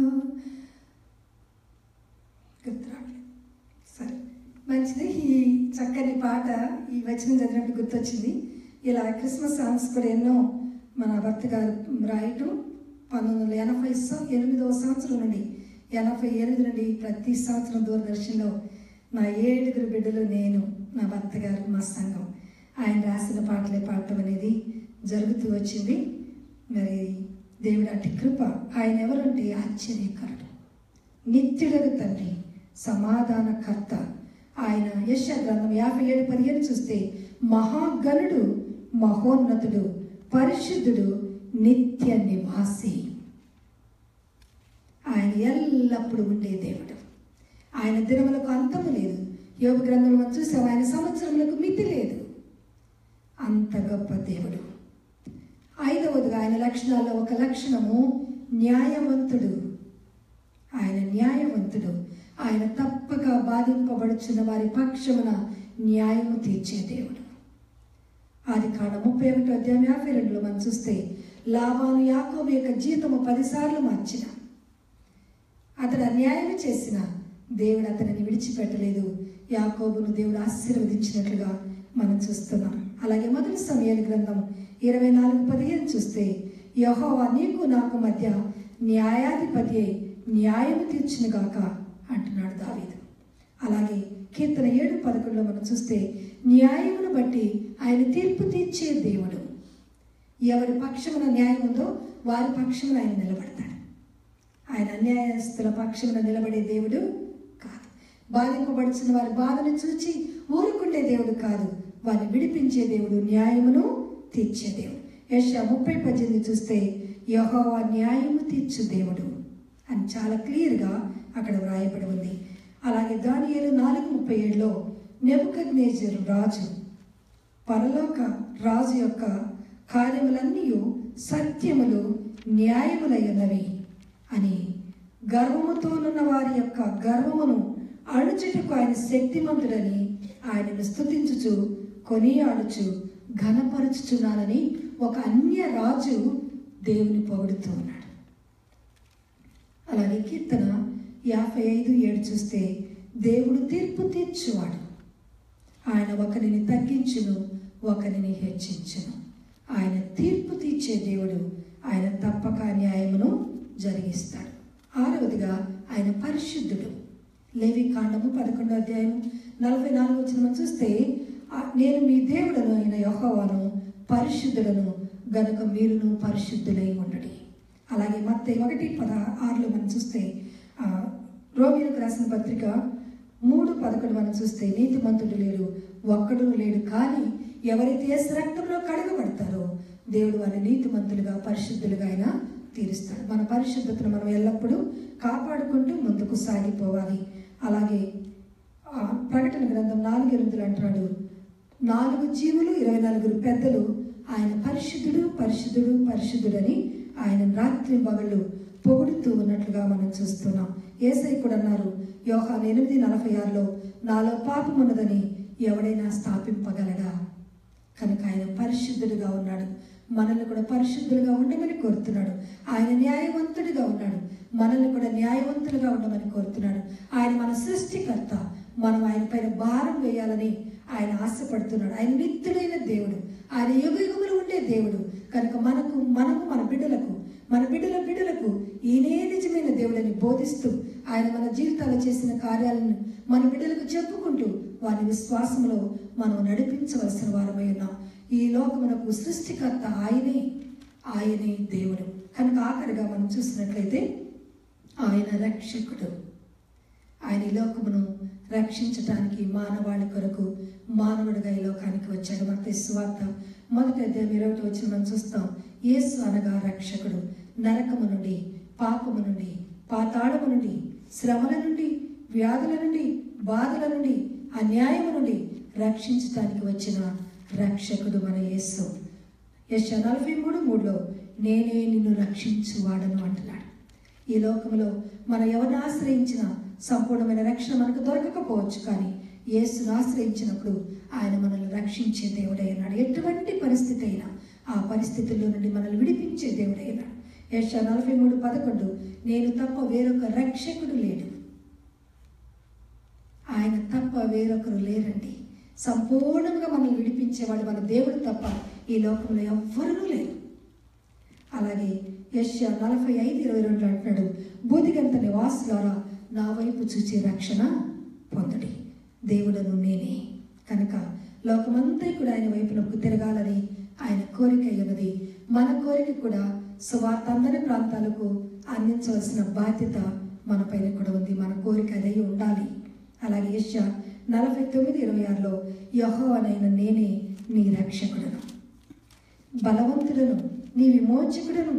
గుర్తురావట్లేదు సరే మంచిది ఈ చక్కని పాట ఈ వచనం చదివినప్పుడు గుర్తొచ్చింది ఇలా క్రిస్మస్ సాంగ్స్ కూడా ఎన్నో మన భర్త గారు రాయటం పంతొమ్మిది వందల ఎనభై సం- ఎనిమిదవ సంవత్సరం నుండి ఎనభై ఎనిమిది నుండి ప్రతి సంవత్సరం దూరదర్శన్లో నా ఏడుగురు బిడ్డలు నేను నా భర్త గారు మా సంఘం ఆయన రాసిన పాటలే పాడటం అనేది జరుగుతూ వచ్చింది మరి దేవుడు అట్టి కృప ఆయన ఎవరంటే ఆశ్చర్యకరుడు నిత్యుడగు తండ్రి సమాధానకర్త ఆయన యశ గ్రంథం యాభై ఏడు పదిహేను చూస్తే మహాగణుడు మహోన్నతుడు పరిశుద్ధుడు నిత్య నివాసి ఆయన ఎల్లప్పుడూ ఉండే దేవుడు ఆయన దినములకు అంతము లేదు యోగ గ్రంథంలో మనం చూసాం ఆయన సంవత్సరములకు మితి లేదు అంత గొప్ప దేవుడు ఐదవదిగా ఆయన లక్షణాల్లో ఒక లక్షణము న్యాయవంతుడు ఆయన న్యాయవంతుడు ఆయన తప్పక బాధింపబడుచున్న వారి పక్షమున న్యాయము తీర్చే దేవుడు ఆది కాండ ముప్పై ఒకటో అధ్యాయం యాభై రెండులో మనం చూస్తే లాభాను యాకోబు యొక్క జీతము పదిసార్లు మార్చిన అతడు అన్యాయం చేసిన దేవుడు అతనిని విడిచిపెట్టలేదు యాకోబును దేవుడు ఆశీర్వదించినట్లుగా మనం చూస్తున్నాం అలాగే మొదటి సమయాల గ్రంథం ఇరవై నాలుగు పదిహేను చూస్తే యహోవా నీకు నాకు మధ్య న్యాయాధిపతి అయి న్యాయము తీర్చునుగాక అంటున్నాడు దావీదు అలాగే కీర్తన ఏడు పదకొండులో మనం చూస్తే న్యాయమును బట్టి ఆయన తీర్పు తీర్చే దేవుడు ఎవరి పక్షమున న్యాయం ఉందో వారి పక్షమున ఆయన నిలబడతాడు ఆయన అన్యాయస్తుల పక్షమున నిలబడే దేవుడు కాదు బాధింపబడుచున్న వారి బాధను చూచి ఊరుకుండే దేవుడు కాదు వారిని విడిపించే దేవుడు న్యాయమును తీర్చే దేవుడు యశ ముప్పై పద్దెనిమిది చూస్తే యహోవా న్యాయము తీర్చు దేవుడు అని చాలా క్లియర్గా అక్కడ వ్రాయబడి ఉంది అలాగే దానియేలు నాలుగు ముప్పై ఏడులో నెబుకద్నేజరు రాజు పరలోక రాజు యొక్క కార్యములన్నీ సత్యములు న్యాయములై ఉన్నవి అని గర్వముతోనున్న వారి యొక్క గర్వమును అణుచుటకు ఆయన శక్తిమంతుడని ఆయనను స్తుతించుచు కొనియాడుచు ఘనపరుచుచున్నానని ఒక అన్య రాజు దేవుని పొగుడుతూ ఉన్నాడు అలాగే కీర్తన యాభై ఐదు ఏడు చూస్తే దేవుడు తీర్పు తీర్చువాడు ఆయన ఒకరిని తగ్గించును ఒకరిని హెచ్చించును ఆయన తీర్పు తీర్చే దేవుడు ఆయన తప్పక న్యాయమును జరిగిస్తాడు ఆరవదిగా ఆయన పరిశుద్ధుడు లేవి కాండము పదకొండో అధ్యాయం నలభై నాలుగు వచ్చిన మనం చూస్తే "ఆ, నేను మీ దేవుడను అయిన యెహోవాను పరిశుద్ధులను గనుక మీరును పరిశుద్ధులై ఉండడి అలాగే మత్తే ఒకటి పద ఆరులో మనం చూస్తే ఆ, రోమిలకు రాసిన పత్రిక మూడు పదకొండు మనం చూస్తే నీతిమంతుడు లేడు ఒక్కడు లేడు కానీ ఎవరైతే యేసు రక్తంలో కడగబడతారో దేవుడు వారిని నీతిమంతులుగా పరిశుద్ధులుగా ఆయన తీరుస్తాడు మన పరిశుద్ధతను మనం ఎల్లప్పుడూ కాపాడుకుంటూ ముందుకు సాగిపోవాలి అలాగే ఆ, ప్రకటన గ్రంథం నాలుగు ఎనిమిదిలో అంటున్నాడు నాలుగు జీవులు ఇరవై నలుగురు పెద్దలు ఆయన పరిశుద్ధుడు పరిశుద్ధుడు పరిశుద్ధుడని ఆయన రాత్రి పగళ్ళు పొగుడుతూ ఉన్నట్లుగా మనం చూస్తున్నాం ఏసై కూడా అన్నారు యోహాన్ ఎనిమిది నలభై ఆరులో నాలో పాపం ఉన్నదని ఎవడైనా స్థాపింపగలడా కనుక ఆయన పరిశుద్ధుడిగా ఉన్నాడు మనల్ని కూడా పరిశుద్ధులుగా ఉండమని కోరుతున్నాడు ఆయన న్యాయవంతుడిగా ఉన్నాడు మనల్ని కూడా న్యాయవంతులుగా ఉండమని కోరుతున్నాడు ఆయన మన సృష్టికర్త మనం ఆయన పైన భారం వేయాలని ఆయన ఆశపడుతున్నాడు ఆయన నిత్యుడైన దేవుడు ఆయన యుగ యుగములు ఉండే దేవుడు కనుక మనకు మనము మన బిడ్డలకు మన బిడ్డల బిడ్డలకు ఈయనే నిజమైన దేవుడని బోధిస్తూ ఆయన మన జీవితాల్లో చేసిన కార్యాలను మన బిడ్డలకు చెప్పుకుంటూ వారి విశ్వాసంలో మనం నడిపించవలసిన వారమై ఉన్నాం ఈ లోకమునకు సృష్టికర్త ఆయనే ఆయనే దేవుడు కనుక ఆఖరిగా మనం చూసినట్లయితే ఆయన రక్షకుడు ఆయన ఈ లోకమును రక్షించటానికి మానవాళి కొరకు మానవుడిగా ఈ లోకానికి వచ్చాడు మన స్వార్థ మొదటి అధ్యాయం ఇరవై ఒకటి వచ్చిన మనం చూస్తాం యేసు అనగా రక్షకుడు నరకము నుండి పాపము నుండి పాతాళము నుండి శ్రమల నుండి వ్యాధుల నుండి బాధల నుండి అన్యాయము నుండి రక్షించటానికి వచ్చిన రక్షకుడు మన యేసు యశ నలభై మూడు మూడులో నేనే నిన్ను రక్షించువాడను అంటున్నాడు ఈ లోకంలో మనం ఎవరిని ఆశ్రయించినా సంపూర్ణమైన రక్షణ మనకు దొరకకపోవచ్చు కానీ యేసును ఆశ్రయించినప్పుడు ఆయన మనల్ని రక్షించే దేవుడై ఉన్నాడు ఎటువంటి పరిస్థితి అయినా ఆ పరిస్థితుల్లో నుండి మనల్ని విడిపించే దేవుడై ఉన్నాడు యశ నలభై మూడు పదకొండు నేను తప్ప వేరొక రక్షకుడు లేడు ఆయన తప్ప వేరొకరు లేరండి సంపూర్ణంగా మనల్ని విడిపించేవాడు మన దేవుడు తప్ప ఈ లోకంలో ఎవ్వరూ లేరు అలాగే యశ్య నలభై ఐదు ఇరవై రెండు అంటున్నాడు బూదిగంత నివాసులారా నా వైపు చూచి రక్షణ పొందడి దేవుడను నేనే కనుక లోకమంతా కూడా ఆయన వైపునకు తిరగాలని ఆయన కోరిక అయి ఉన్నది మన కోరిక కూడా సువార్త అందరి ప్రాంతాలకు అందించవలసిన బాధ్యత మన పైన కూడా ఉంది మన కోరిక అదై ఉండాలి అలాగే యశ్య నలభై తొమ్మిది ఇరవై ఆరులో యహోవనైన నేనే నీ రక్షకుడను బలవంతుడను నీ విమోచకుడను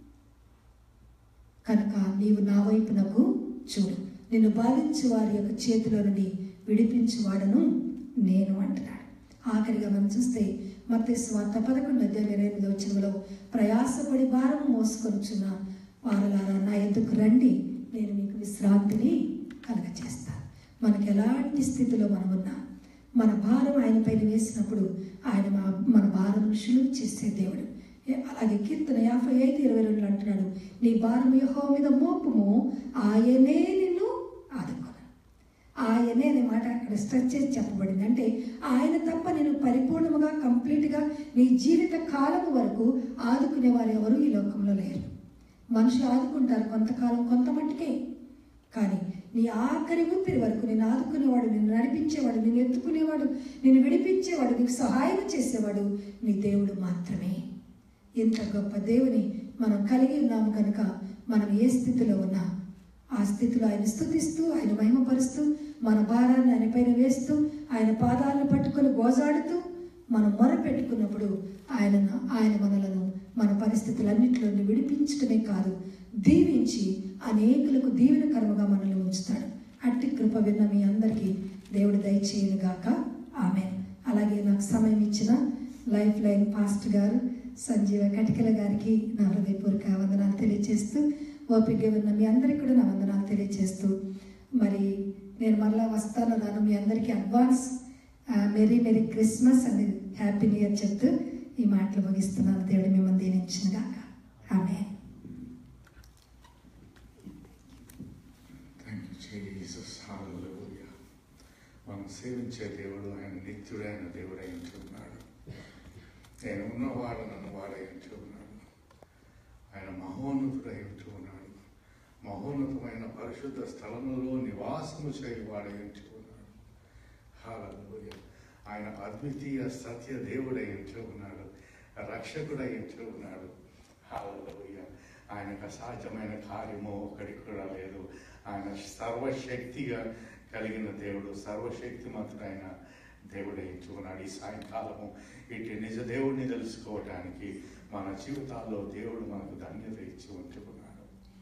కనుక నీవు నా వైపునకు చూడు నిన్ను బాధించు వారి యొక్క చేతిలో నుండి విడిపించువాడను నేను అంటున్నాడు ఆఖరిగా మనం చూస్తే మత్తే స్వార్థ పదకొండు అధ్యాయం ఇరవై ఎనిమిది వచ్చినలో ప్రయాసపడి భారం మోసుకొనుచున్న వారలారా నా ఎందుకు రండి నేను మీకు విశ్రాంతిని కలగచేస్తాను మనకి ఎలాంటి స్థితిలో మనం ఉన్నా మన భారం ఆయన పైన వేసినప్పుడు ఆయన మా- మన భారం సులువు చేసే దేవుడు ఏ- అలాగే కీర్తన యాభై ఐదు ఇరవై రెండు అంటున్నాడు నీ భారం యహో మీద మోపము ఆయనే నిన్ను ఆదుకోను ఆయనే అనే మాట అక్కడ స్ట్రెచ్ చేసి చెప్పబడింది అంటే ఆయన తప్ప నేను పరిపూర్ణముగా కంప్లీట్గా నీ జీవిత కాలం వరకు ఆదుకునే వారు ఎవరు ఈ లోకంలో లేరు మనుషులు ఆదుకుంటారు కొంతకాలం కొంత మట్టుకే కానీ నీ ఆఖరి ఊపిరి వరకు నేను ఆదుకునేవాడు నిన్ను నడిపించేవాడు నిన్ను ఎత్తుకునేవాడు నిన్ను విడిపించేవాడు నీకు సహాయం చేసేవాడు నీ దేవుడు మాత్రమే ఇంత గొప్ప దేవుని మనం కలిగి ఉన్నాము కనుక మనం ఏ స్థితిలో ఉన్నా ఆ స్థితిలో ఆయన స్థుతిస్తూ ఆయన మహిమపరుస్తూ మన భారాన్ని ఆయన పైన వేస్తూ ఆయన పాదాలను పట్టుకొని గోజాడుతూ మనం మొర పెట్టుకున్నప్పుడు ఆయన ఆయన మనలను మన పరిస్థితులన్నింటిలో నుండి విడిపించడమే కాదు దీవించి అనేకులకు దీవెనకరముగా మనల్ని ఉంచుతాడు అట్టి కృప విన్న మీ అందరికీ దేవుడు దయచేయను గాక ఆమె అలాగే నాకు సమయం ఇచ్చిన లైఫ్ లైన్ పాస్ట్ గారు సంజీవ కటికల గారికి నా హృదయపూర్వక వందనాలు తెలియజేస్తూ ఓపిక ఉన్న మీ అందరికీ కూడా నా వందనాలు తెలియజేస్తూ మరి నేను మరలా వస్తాను రాను మీ అందరికీ advance merry merry Christmas and happy new year చెప్తూ ఈ మాటలు ముగిస్తున్నాను దేవుడు మిమ్మల్ని దీవించిన గాక ఆమె థ్యాంక్ యూ జీసస్ హల్లెలూయా మనం సేవించే దేవుడు ఆయన నిత్యుడైన దేవుడై ఉంటున్నాడు నేను ఉన్నవాడు నన్ను వాడై ఉంటున్నాడు ఆయన మహోన్నతుడై ఉంటూ ఉన్నాడు మహోన్నతమైన పరిశుద్ధ స్థలములో నివాసము చేయవాడై ఉంటూ ఉన్నాడు హల్లెలూయా ఆయన అద్వితీయ సత్య దేవుడై ఉంటూ ఉన్నాడు రక్షకుడై ఉంటూ ఉన్నాడు హల్లెలూయా ఆయనకు అసాధ్యమైన కార్యము ఒకటి కూడా లేదు ఆయన సర్వశక్తిగా కలిగిన దేవుడు సర్వశక్తిమంతుడైన దేవుడే ఇచ్చి ఉన్నాడు ఈ సాయంకాలము ఇటు నిజ దేవుడిని తెలుసుకోవటానికి మన జీవితాల్లో దేవుడు మనకు ధన్యత ఇచ్చి ఉంటూ ఉన్నాడు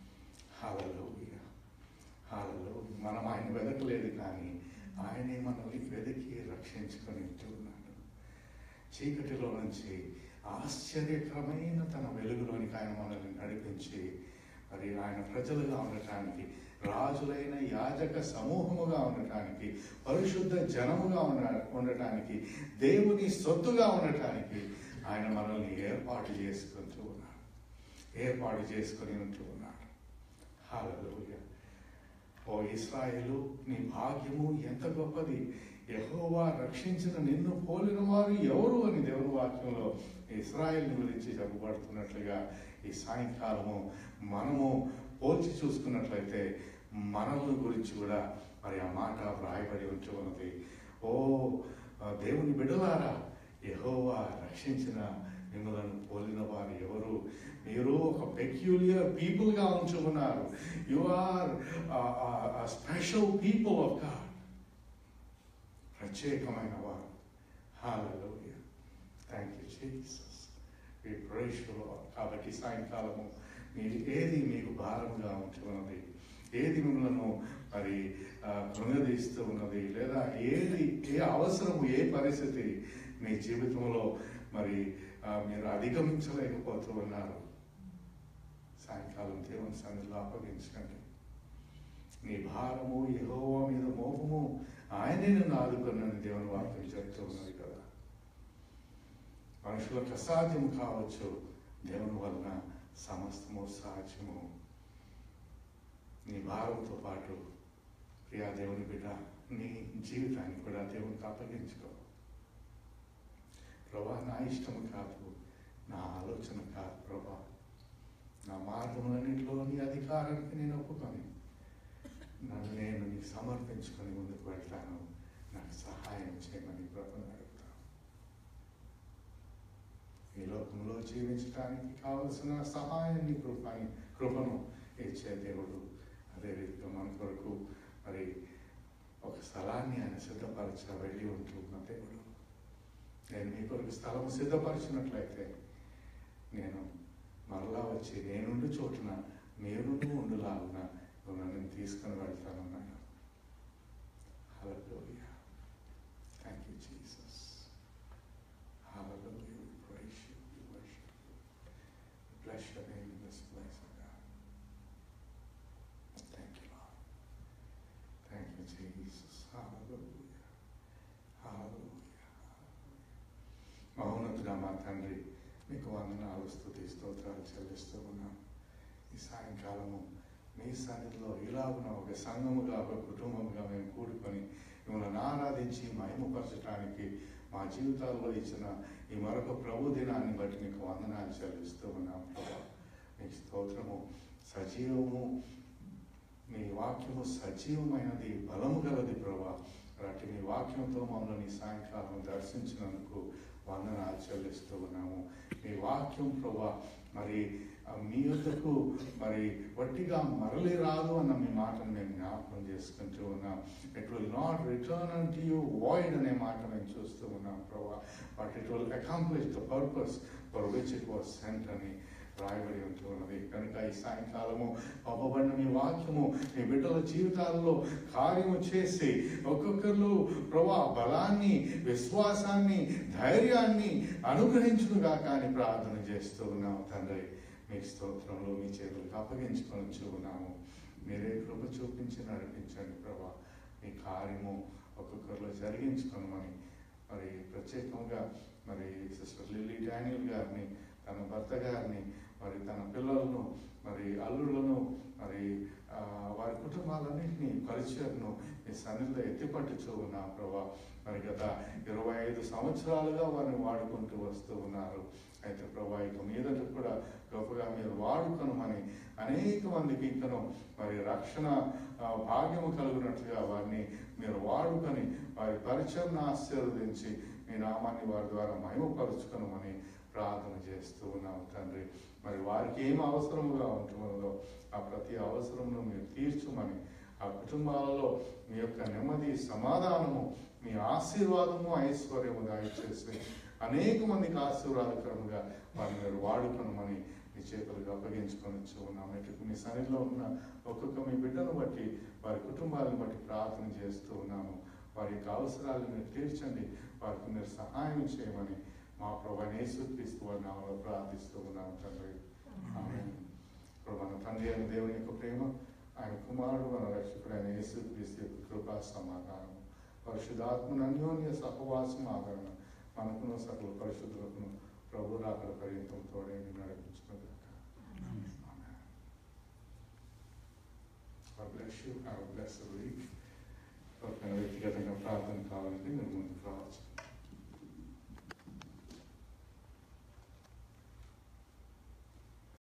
హాలలోయ హాలలో మనం ఆయన వెదకలేదు కానీ ఆయనే మనల్ని వెతికి రక్షించుకొని ఉంటూ ఉన్నాడు చీకటిలో నుంచి ఆశ్చర్యకరమైన తన వెలుగులోనికి ఆయన మనల్ని నడిపించి మరి ఆయన ప్రజలుగా ఉండటానికి రాజులైన యాజక సమూహముగా ఉండటానికి పరిశుద్ధ జనముగా ఉండ ఉండటానికి దేవుని సొత్తుగా ఉండటానికి ఆయన మనల్ని ఏర్పాటు చేసుకుంటూ ఉన్నాడు ఏర్పాటు చేసుకొని ఉంటూ ఉన్నాడు హాలూయ ఓ ఇస్రాయేలు నీ భాగ్యము ఎంత గొప్పది యెహోవా రక్షించిన నిన్ను పోలిన వారు ఎవరు అని దేవుని వాక్యంలో ఇస్రాయేల్ గురించి చెప్పబడుతున్నట్లుగా ఈ సాయంకాలము మనము పోల్చి చూసుకున్నట్లయితే మనల్ని గురించి కూడా మరి ఆ మాట వ్రాయబడి ఉంటూ ఉన్నది ఓ ఆ దేవుని బిడ్డలారా యెహోవా రక్షించిన మిమ్మలను పోలిన వారు ఎవరు మీరు ఒక పెక్యులియర్ పీపుల్గా ఉంచుకున్నారు you are special people of God ప్రత్యేకమైన వారు hallelujah thank you Jesus we praise కాబట్టి సాయంకాలము మీరు ఏది మీకు భారంగా ఉంటున్నది ఏది మిమ్మల్ని మరి ఆ, కృంగదీస్తూ ఉన్నది లేదా ఏది ఏ అవసరము ఏ పరిస్థితి మీ జీవితంలో మరి ఆ, మీరు అధిగమించలేకపోతూ ఉన్నారు సాయంకాలం దేవుని సన్నిధిలో అప్పగించండి నీ భారము యెహోవా మీద మోపము ఆయనే నన్ను ఆదుకున్నని దేవుని వాక్యం చెప్తూ ఉన్నది కదా మనుషులకు అసాధ్యం కావచ్చు దేవుని వలన సమస్తము సాధ్యము నీ భారంతో పాటు ప్రియా దేవుని బిడ్డ నీ జీవితాన్ని కూడా దేవునికి అప్పగించుకో ప్రభా నా ఇష్టం కాదు నా ఆలోచన కాదు ప్రభా నా మార్గములన్నింటిలో నీ అధికారానికి నేను ఒప్పుకొని నన్ను నేను నీకు సమర్పించుకొని ముందుకు వెళ్తాను నాకు సహాయం చేయమని ప్రభుని అడుగుతాను ఈ లోకంలో జీవించడానికి కావలసిన సహాయాన్ని కృపని కృపను ఇచ్చే దేవుడు అదే రీతిగా మన కొరకు మరి ఒక స్థలాన్ని ఆయన సిద్ధపరచ వెళ్ళి ఉంటున్న దేవుడు నేను మీ కొరకు స్థలం సిద్ధపరిచినట్లయితే నేను మరలా వచ్చి నేనుండు చోటున మీరు ఉండులాగున నన్ను తీసుకొని వెళ్తానన్నాడు Hallelujah. Thank you, Jesus. Hallelujah. We praise you. We worship you. We bless your name in this place, oh God. Thank you, Lord. Thank you, Jesus. Hallelujah. Hallelujah. మహోన్నతుడా మా తండ్రి మీకు వందనాలు స్థుతి స్తోత్రాలు చెల్లిస్తూ ఉన్నాం ఈ సాయంకాలము మీ సన్నిధిలో ఇలాగున ఒక సంఘముగా ఒక కుటుంబముగా మేము కూడుకొని మిమ్మల్ని ఆరాధించి మహిమపరచడానికి మా జీవితాల్లో ఇచ్చిన ఈ మరొక ప్రభు దినాన్ని బట్టి మీకు వందనాలు చెల్లిస్తూ ఉన్నాం ప్రభా మీకు స్తోత్రము సజీవము మీ వాక్యము సజీవమైనది బలము గలది ప్రభా కాబట్టి మీ వాక్యంతో మమ్మల్ని ఈ సాయంకాలం దర్శించినందుకు వందనాలు చెల్లిస్తూ ఉన్నాము మీ వాక్యం ప్రభా మరి ఆ, మీ యొద్దకు మరి వట్టిగా మరలి రాదు అన్న మీ మాటను మేము జ్ఞాపకం చేసుకుంటూ ఉన్నాం it will not return unto you void అనే మాట మేము చూస్తూ ఉన్నాం ప్రభా but it will accomplish the purpose for which it was sent అని రాయబడి ఉంటూ ఉన్నది కనుక ఈ సాయంకాలము పంపబడిన మీ వాక్యము మీ బిడ్డల జీవితాల్లో కార్యము చేసి ఒక్కొక్కరు ప్రభా బలాన్ని విశ్వాసాన్ని ధైర్యాన్ని అనుగ్రహించునుగా కానీ ప్రార్థన చేస్తూ ఉన్నాము తండ్రి మీ స్తోత్రంలో మీ చేతులకు అప్పగించుకొని ఉన్నాము మీరే కృప చూపించి నడిపించండి ప్రభా మీ కార్యము ఒక్కొక్కరిలో జరిగించుకోనమని మరి ప్రత్యేకంగా మరి సిస్టర్ లిల్లీ డానియల్ గారిని తన భర్త గారిని మరి తన పిల్లలను మరి అల్లులను మరి ఆ, వారి కుటుంబాలన్నింటినీ పరిచయను మీ సన్నిధిలో ఎత్తిపట్టుచూ ఉన్నా ప్రభా మరి గత ఇరవై ఐదు సంవత్సరాలుగా వారిని వాడుకుంటూ వస్తూ ఉన్నారు అయితే ప్రభా ఇక మీదట కూడా గొప్పగా మీరు వాడుకొనమని అనేక మందికి ఇంకను మరి రక్షణ ఆ, భాగ్యము కలుగునట్లుగా వారిని మీరు వాడుకొని వారి పరిచయం ఆశీర్వదించి మీ నామాన్ని వారి ద్వారా మహిమపరుచుకొనమని ప్రార్థన చేస్తూ ఉన్నాం తండ్రి మరి వారికి ఏం అవసరముగా ఉంటుందో ఆ ప్రతి అవసరమును మీరు తీర్చుమని ఆ కుటుంబాలలో మీ యొక్క నెమ్మది సమాధానము మీ ఆశీర్వాదము ఐశ్వర్యము దయచేసి అనేక మందికి ఆశీర్వాదకరముగా వారిని మీరు వాడుకొనమని మీ చేతులకు అప్పగించుకొని వచ్చి ఉన్నాం ఇటు మీ సన్నిధిలో ఉన్న ఒక్కొక్క మీ బిడ్డను బట్టి వారి కుటుంబాలను బట్టి ప్రార్థన చేస్తూ ఉన్నాము వారి యొక్క అవసరాలను మీరు తీర్చండి వారికి మీరు సహాయం చేయమని మా ప్రభు యేసుక్రీస్తు వారి నామలో ప్రార్థిస్తూ ఉన్నాము తండ్రి ఆమేన్. ఇప్పుడు మన తండ్రి అయిన దేవుని యొక్క ప్రేమ ఆయన కుమారుడు మన రక్షకుడైన యేసుక్రీస్తు యొక్క కృపా సమాధానం పరిశుద్ధాత్మను అన్యోన్య సహవాసం ఆదరణ మనకును సకల పరిశుద్ధులకును ప్రభు రాకడ పర్యంతం తోడే నడిపించుకుందాక God bless you. Have a blessed week. ఎవరికైనా వ్యక్తిగతంగా ప్రార్థన కావాలంటే మీరు ముందుకు రావచ్చు